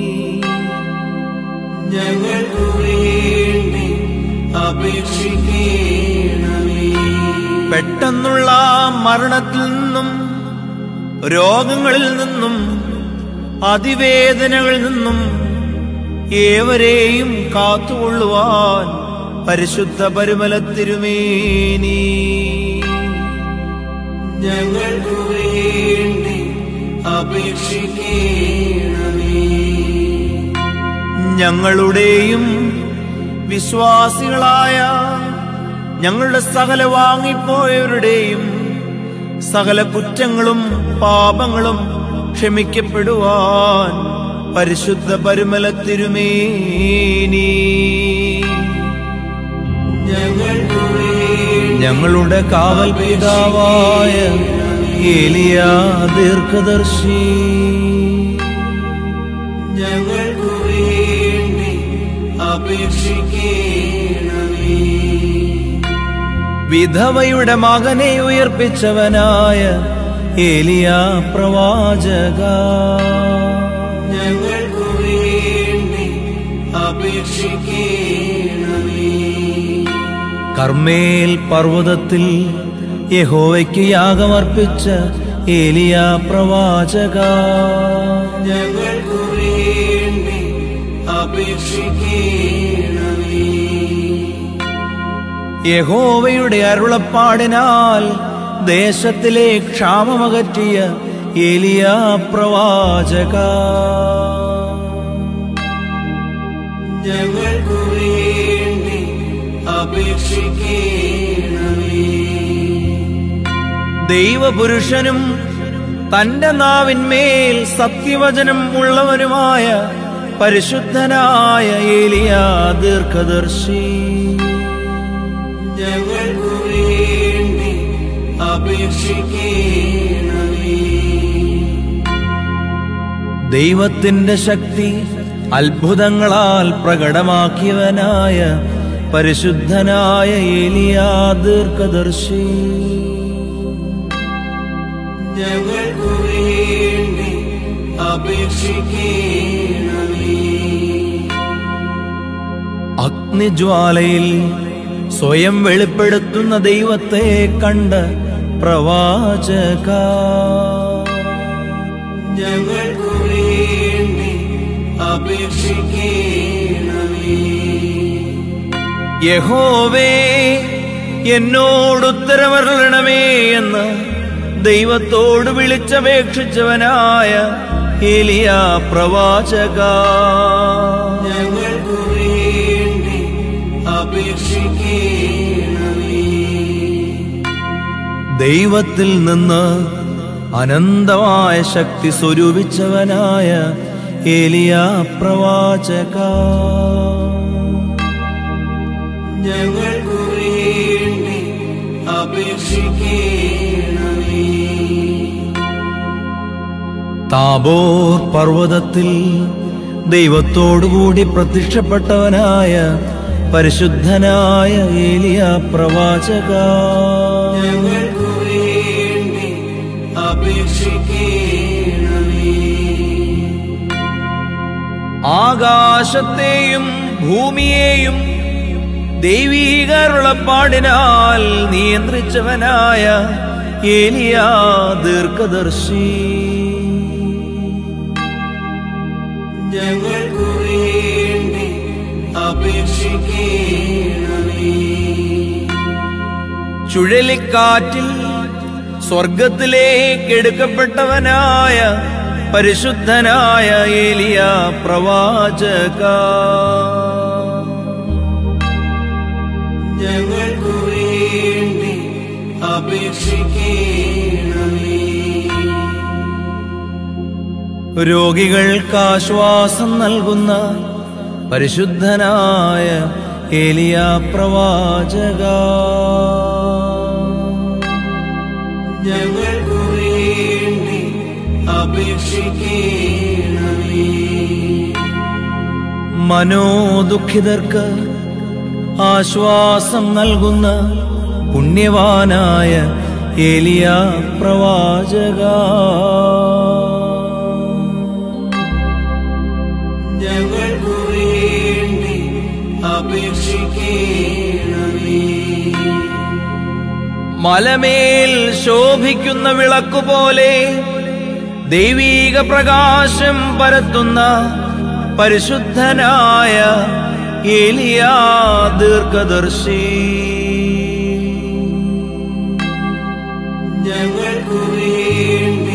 ഞങ്ങൾക്കു വേണ്ടി അപേക്ഷിക്കണമേ പെട്ടെന്നുള്ള മരണത്തിൽ നിന്നും രോഗങ്ങളിൽ നിന്നും അതിവേദനകളിൽ നിന്നും ഏവരെയും കാത്തുകൊള്ളുവാൻ പരിശുദ്ധ പരിമല തിരുമേനി ഞങ്ങൾക്കു വേണ്ടി അപേക്ഷിക്കണമേ ഞങ്ങളുടെയും വിശ്വാസികളായ ഞങ്ങളുടെ സകല വാങ്ങിപ്പോയവരുടെയും സകല കുറ്റങ്ങളും പാപങ്ങളും ക്ഷമിക്കപ്പെടുവാൻ പരിശുദ്ധ പരിമല തിരുമേനി ഞങ്ങൾക്കു വേണ്ടി ഞങ്ങളുടെ കാവൽ പിതാവായ ഏലിയ ദീർഘദർശി ഞങ്ങൾക്കു വേണ്ടി അപേക്ഷിക്കണമേ വിധവയുടെ മകനെ ഉയർപ്പിച്ചവനായ ഏലിയ പ്രവാചക ഞങ്ങൾ അപേക്ഷിക്കണമേ കർമ്മേൽ പർവ്വതത്തിൽ യഹോവയ്ക്ക് യാഗമർപ്പിച്ച ഏലിയ പ്രവാചക ഞങ്ങൾക്കു വേണ്ടി അപേക്ഷിക്കണമേ യഹോവയുടെ അരുളപ്പാടിനാൽ ദേശത്തിലെ ക്ഷാമമകറ്റിയ ഏലിയ പ്രവാചക ഞങ്ങൾക്കു വേണ്ടി അപേക്ഷിക്കണമേ ദൈവപുരുഷനും തന്റെ നാവിന്മേൽ സത്യവചനം ഉള്ളവനുമായ പരിശുദ്ധനായ ഏലിയ ദീർഘദർശി ഞങ്ങൾക്കു വേണ്ടി അപേക്ഷിക്കണമേ ദൈവത്തിന്റെ ശക്തി അത്ഭുതങ്ങളാൽ പ്രകടമാക്കിയവനായ പരിശുദ്ധനായ ഏലിയ ദീർഘദർശി ഞങ്ങൾക്കു വേണ്ടി അപേക്ഷിക്കണമേ അഗ്നിജ്വാലയിൽ സ്വയം വെളിപ്പെടുത്തുന്ന ദൈവത്തെ കണ്ട പ്രവാചക ഞങ്ങൾക്കു വേണ്ടി അപേക്ഷിക്കണമേ യഹോവേ എന്നോടുത്തരമരണമേ എന്ന് ദൈവത്തോട് വിളിച്ചപേക്ഷിച്ചവനായ ഏലിയ പ്രവാചക ഞങ്ങൾക്കു വേണ്ടി അപേക്ഷിക്കണമേ ദൈവത്തിൽ നിന്ന് അനന്തമായ ശക്തി സ്വരൂപിച്ചവനായ ഏലിയ പ്രവാചക ഞങ്ങൾക്കു വേണ്ടി അപേക്ഷിക്കണമേ താബോർ പർവ്വതത്തിൽ ദൈവത്തോടുകൂടി പ്രത്യക്ഷപ്പെട്ടവനായ പരിശുദ്ധനായ ഏലിയ പ്രവാചക ഞങ്ങൾക്കു വേണ്ടി അപേക്ഷിക്കണമേ ആകാശത്തെയും ഭൂമിയെയും ദൈവീകരുളപ്പാടിനാൽ നിയന്ത്രിച്ചവനായ ഏലിയ ദീർഘദർശി ഞങ്ങൾക്കു വേണ്ടി അപേക്ഷിക്കണമേ ചുഴലിക്കാറ്റിൽ സ്വർഗത്തിലേക്ക് എടുക്കപ്പെട്ടവനായ പരിശുദ്ധനായ ഏലിയ പ്രവാചക ഞങ്ങൾക്കു വേണ്ടി അപേക്ഷിക്കണമേ രോഗികൾക്ക് ആശ്വാസം നൽകുന്ന പരിശുദ്ധനായ ഏലിയ പ്രവാചക ഞങ്ങൾക്കു വേണ്ടി അപേക്ഷിക്കണമേ മനോദുഃഖിതർക്ക് ആശ്വാസം നൽകുന്ന പുണ്യവാനായ ഏലിയ പ്രവാചക ഞങ്ങൾക്കു വേണ്ടി അപേക്ഷിക്കണമേ മലമേൽ ശോഭിക്കുന്ന വിളക്കുപോലെ ദൈവീക പ്രകാശം പരത്തുന്ന പരിശുദ്ധനായ ഏലിയ ദീർഘദർശി ഞങ്ങൾക്കു വേണ്ടി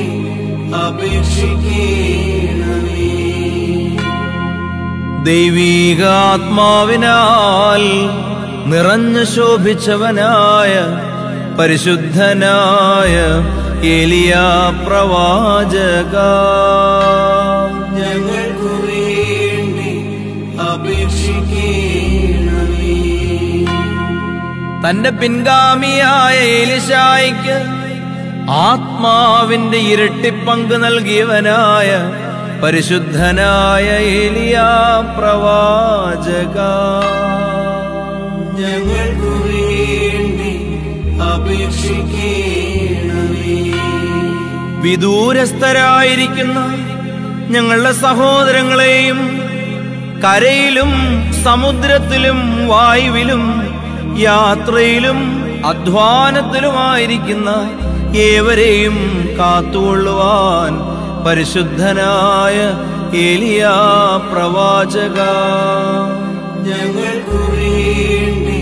അപേക്ഷിക്കണമേ ദൈവീകാത്മാവിനാൽ നിറഞ്ഞു ശോഭിച്ചവനായ പരിശുദ്ധനായ ഏലിയ പ്രവാചക ഞങ്ങൾക്കു വേണ്ടി അപേക്ഷിക്കണമേ തന്റെ പിൻഗാമിയായ ഏലിശായിക്ക് ആത്മാവിന്റെ ഇരട്ടിപ്പങ്ക് നൽകിയവനായ പരിശുദ്ധനായ ഏലിയ പ്രവാചക ഞങ്ങൾക്കു വേണ്ടി അപേക്ഷിക്കണമേ വിദൂരസ്ഥരായിരിക്കുന്ന ഞങ്ങളുടെ സഹോദരങ്ങളെയും കരയിലും സമുദ്രത്തിലും വായുവിലും യാത്രയിലും അധ്വാനത്തിലുമായിരിക്കുന്ന ഏവരെയും കാത്തുകൊള്ളുവാൻ പരിശുദ്ധനായ ഏലിയാ പ്രവാചക ഞങ്ങൾക്കു വേണ്ടി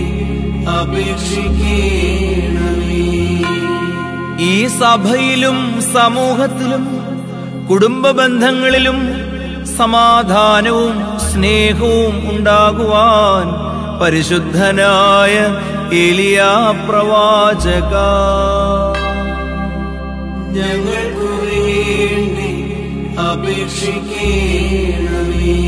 അപേക്ഷിക്കണമേ ഈ സഭയിലും സമൂഹത്തിലും കുടുംബ ബന്ധങ്ങളിലും സമാധാനവും സ്നേഹവും ഉണ്ടാകുവാൻ പരിശുദ്ധനായ എലിയാ പ്രവാചക ഞങ്ങൾക്കു വേണ്ടി അപേക്ഷിക്കണമേ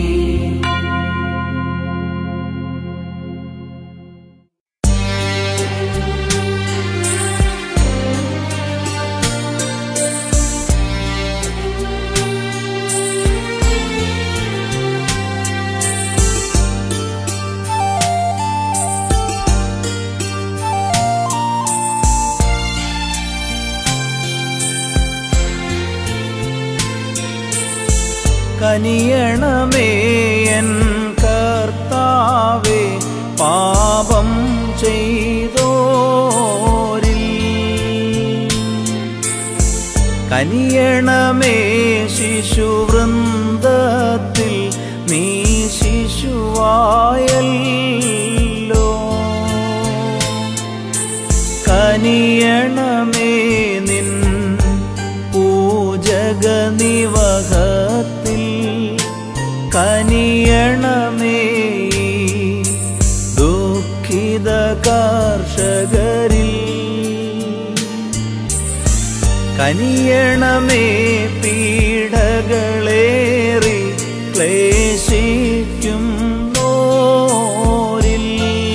കനിയണമേ എൻ കർത്താവേ പാപം ചെയ്തോരിൽ കനിയണമേ ശിശുവൃന്ദത്തിൽ നീ ശിശുവായല്ലോ കനിയണമേ നിൻ പൂജക നിവഹത്തിൽ കനിയണമേ ഈ ദുഃഖിത കർഷകരിൽ കനിയണമേ പീഡകളേറി ക്ലേശിക്കും നോരിൽ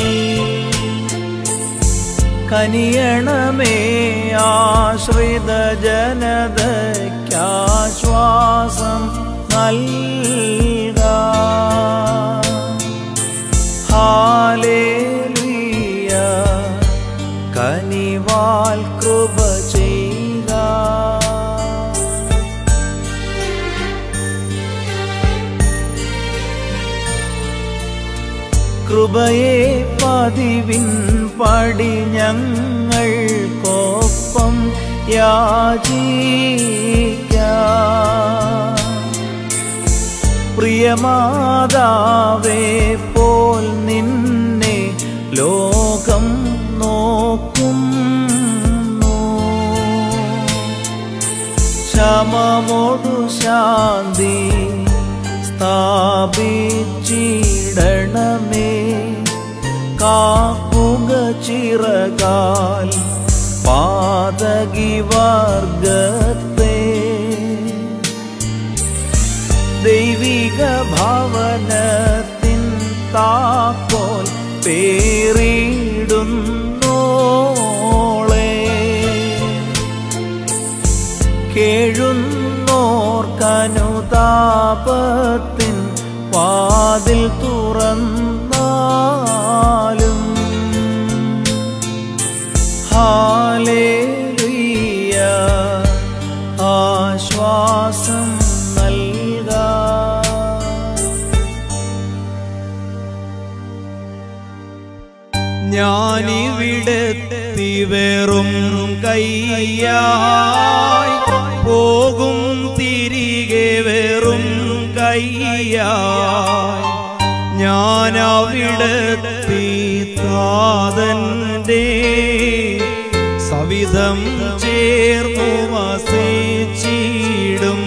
കനിയണമേ ആശ്രിത ജനതയ്ക്കാശ്വാസം നൽക ഹാലേലുയ കനിവാൽ കൃപ ചെയ്യുക കൃപയെ പതിവിൻ പടി ഞങ്ങൾക്കൊപ്പം യാചിക്കാം പ്രിയമാതാവേ പോൽ നിന്നെ ലോകം നോക്കുന്നു ശമമോടു ശാന്തി സ്ഥാപിച്ചിടണമേ കാക്കുക ചിറകാൽ പാതകി വർഗത്തെ ദൈവിക ഭവനത്തിൻ താക്കോൽ പേറിടുന്നോളെ കേഴുന്നോർക്കനുതാപത്തിൻ വാതിൽ തുറന്നാലും ഹാലേലുയ്യ ആശ്വാസം നൽകാം ഞാനിവിടെത്തി വെറും കയ്യായി പോകും തിരികെ വെറും കയ്യായി ഞാനവിടെത്തി താതന്റെ സവിധം ചേർന്നു വസിച്ചിടും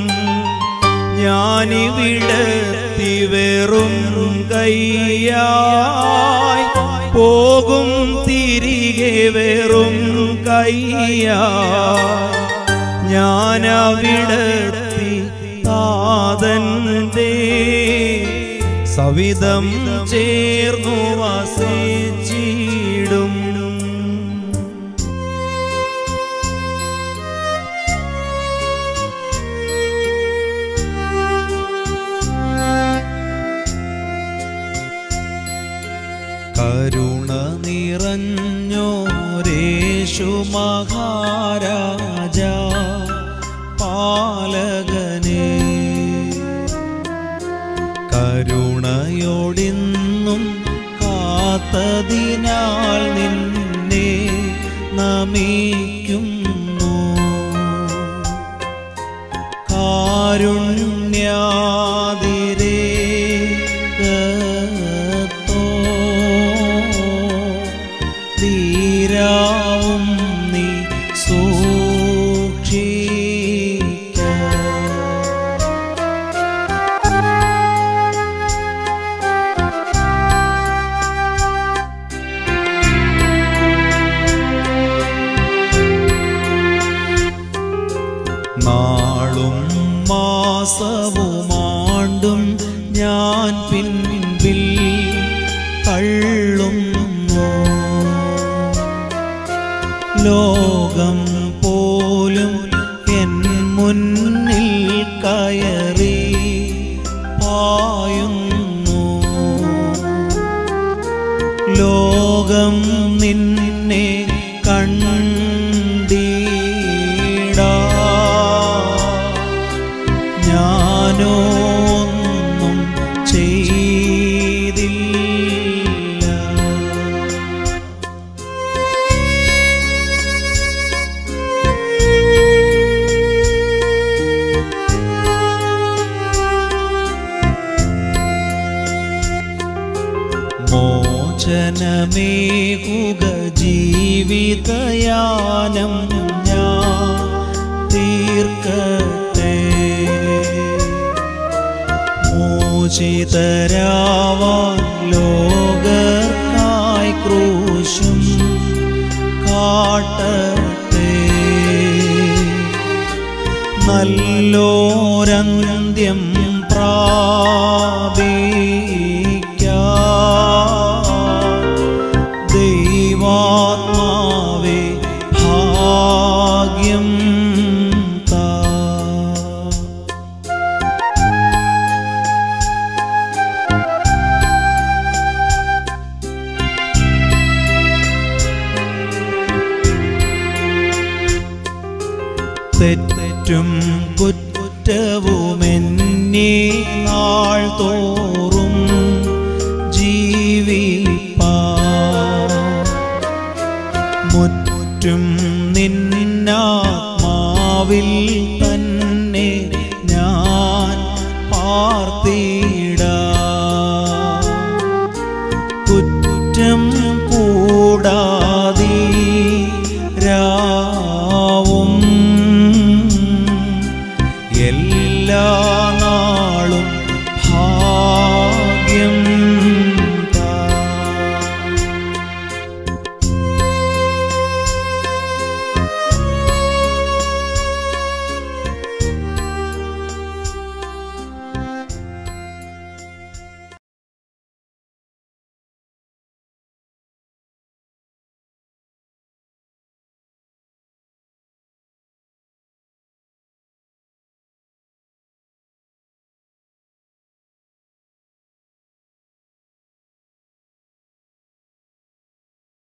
ഞാനിവിടെത്തി വെറും കയ്യായി പോകും തിരികെ വെറും കയ്യായി ഞാനവിടെത്തി താതന്റെ സവിധം ചേർന്നു വസിച്ചിടും കരുണ നിറഞ്ഞോരേഷു മഹാരാജ പാലകനേ കരുണ ഞാൻ പിൻപിൽ തള്ളുന്നു ലോകം പോലും എൻ മുന്നിൽ കയറി പായുന്നു ലോകം നിന്നെ കണ്ടീടാ ഞാനോ ഒന്നും ചെയ്തില്ല മോചനമേകുക ജീവിതയാനം ഞാൻ തീർക്കട്ടെ മോചിതരാവാൻ ലോകർക്കായി ക്രൂശും കാട്ടട്ടെ നല്ലോരന്ത്യം പ്രാപിക്കാൻ ദൈവാത്മാവേ ഭാഗ്യം താ തെറ്റും കുറ്റവുമെന്നീ നാൾ തോറും ജീവിപ്പാ മുറ്റും നിന്നാത്മാവിൽ തന്നെ ഞാൻ പാർത്തിട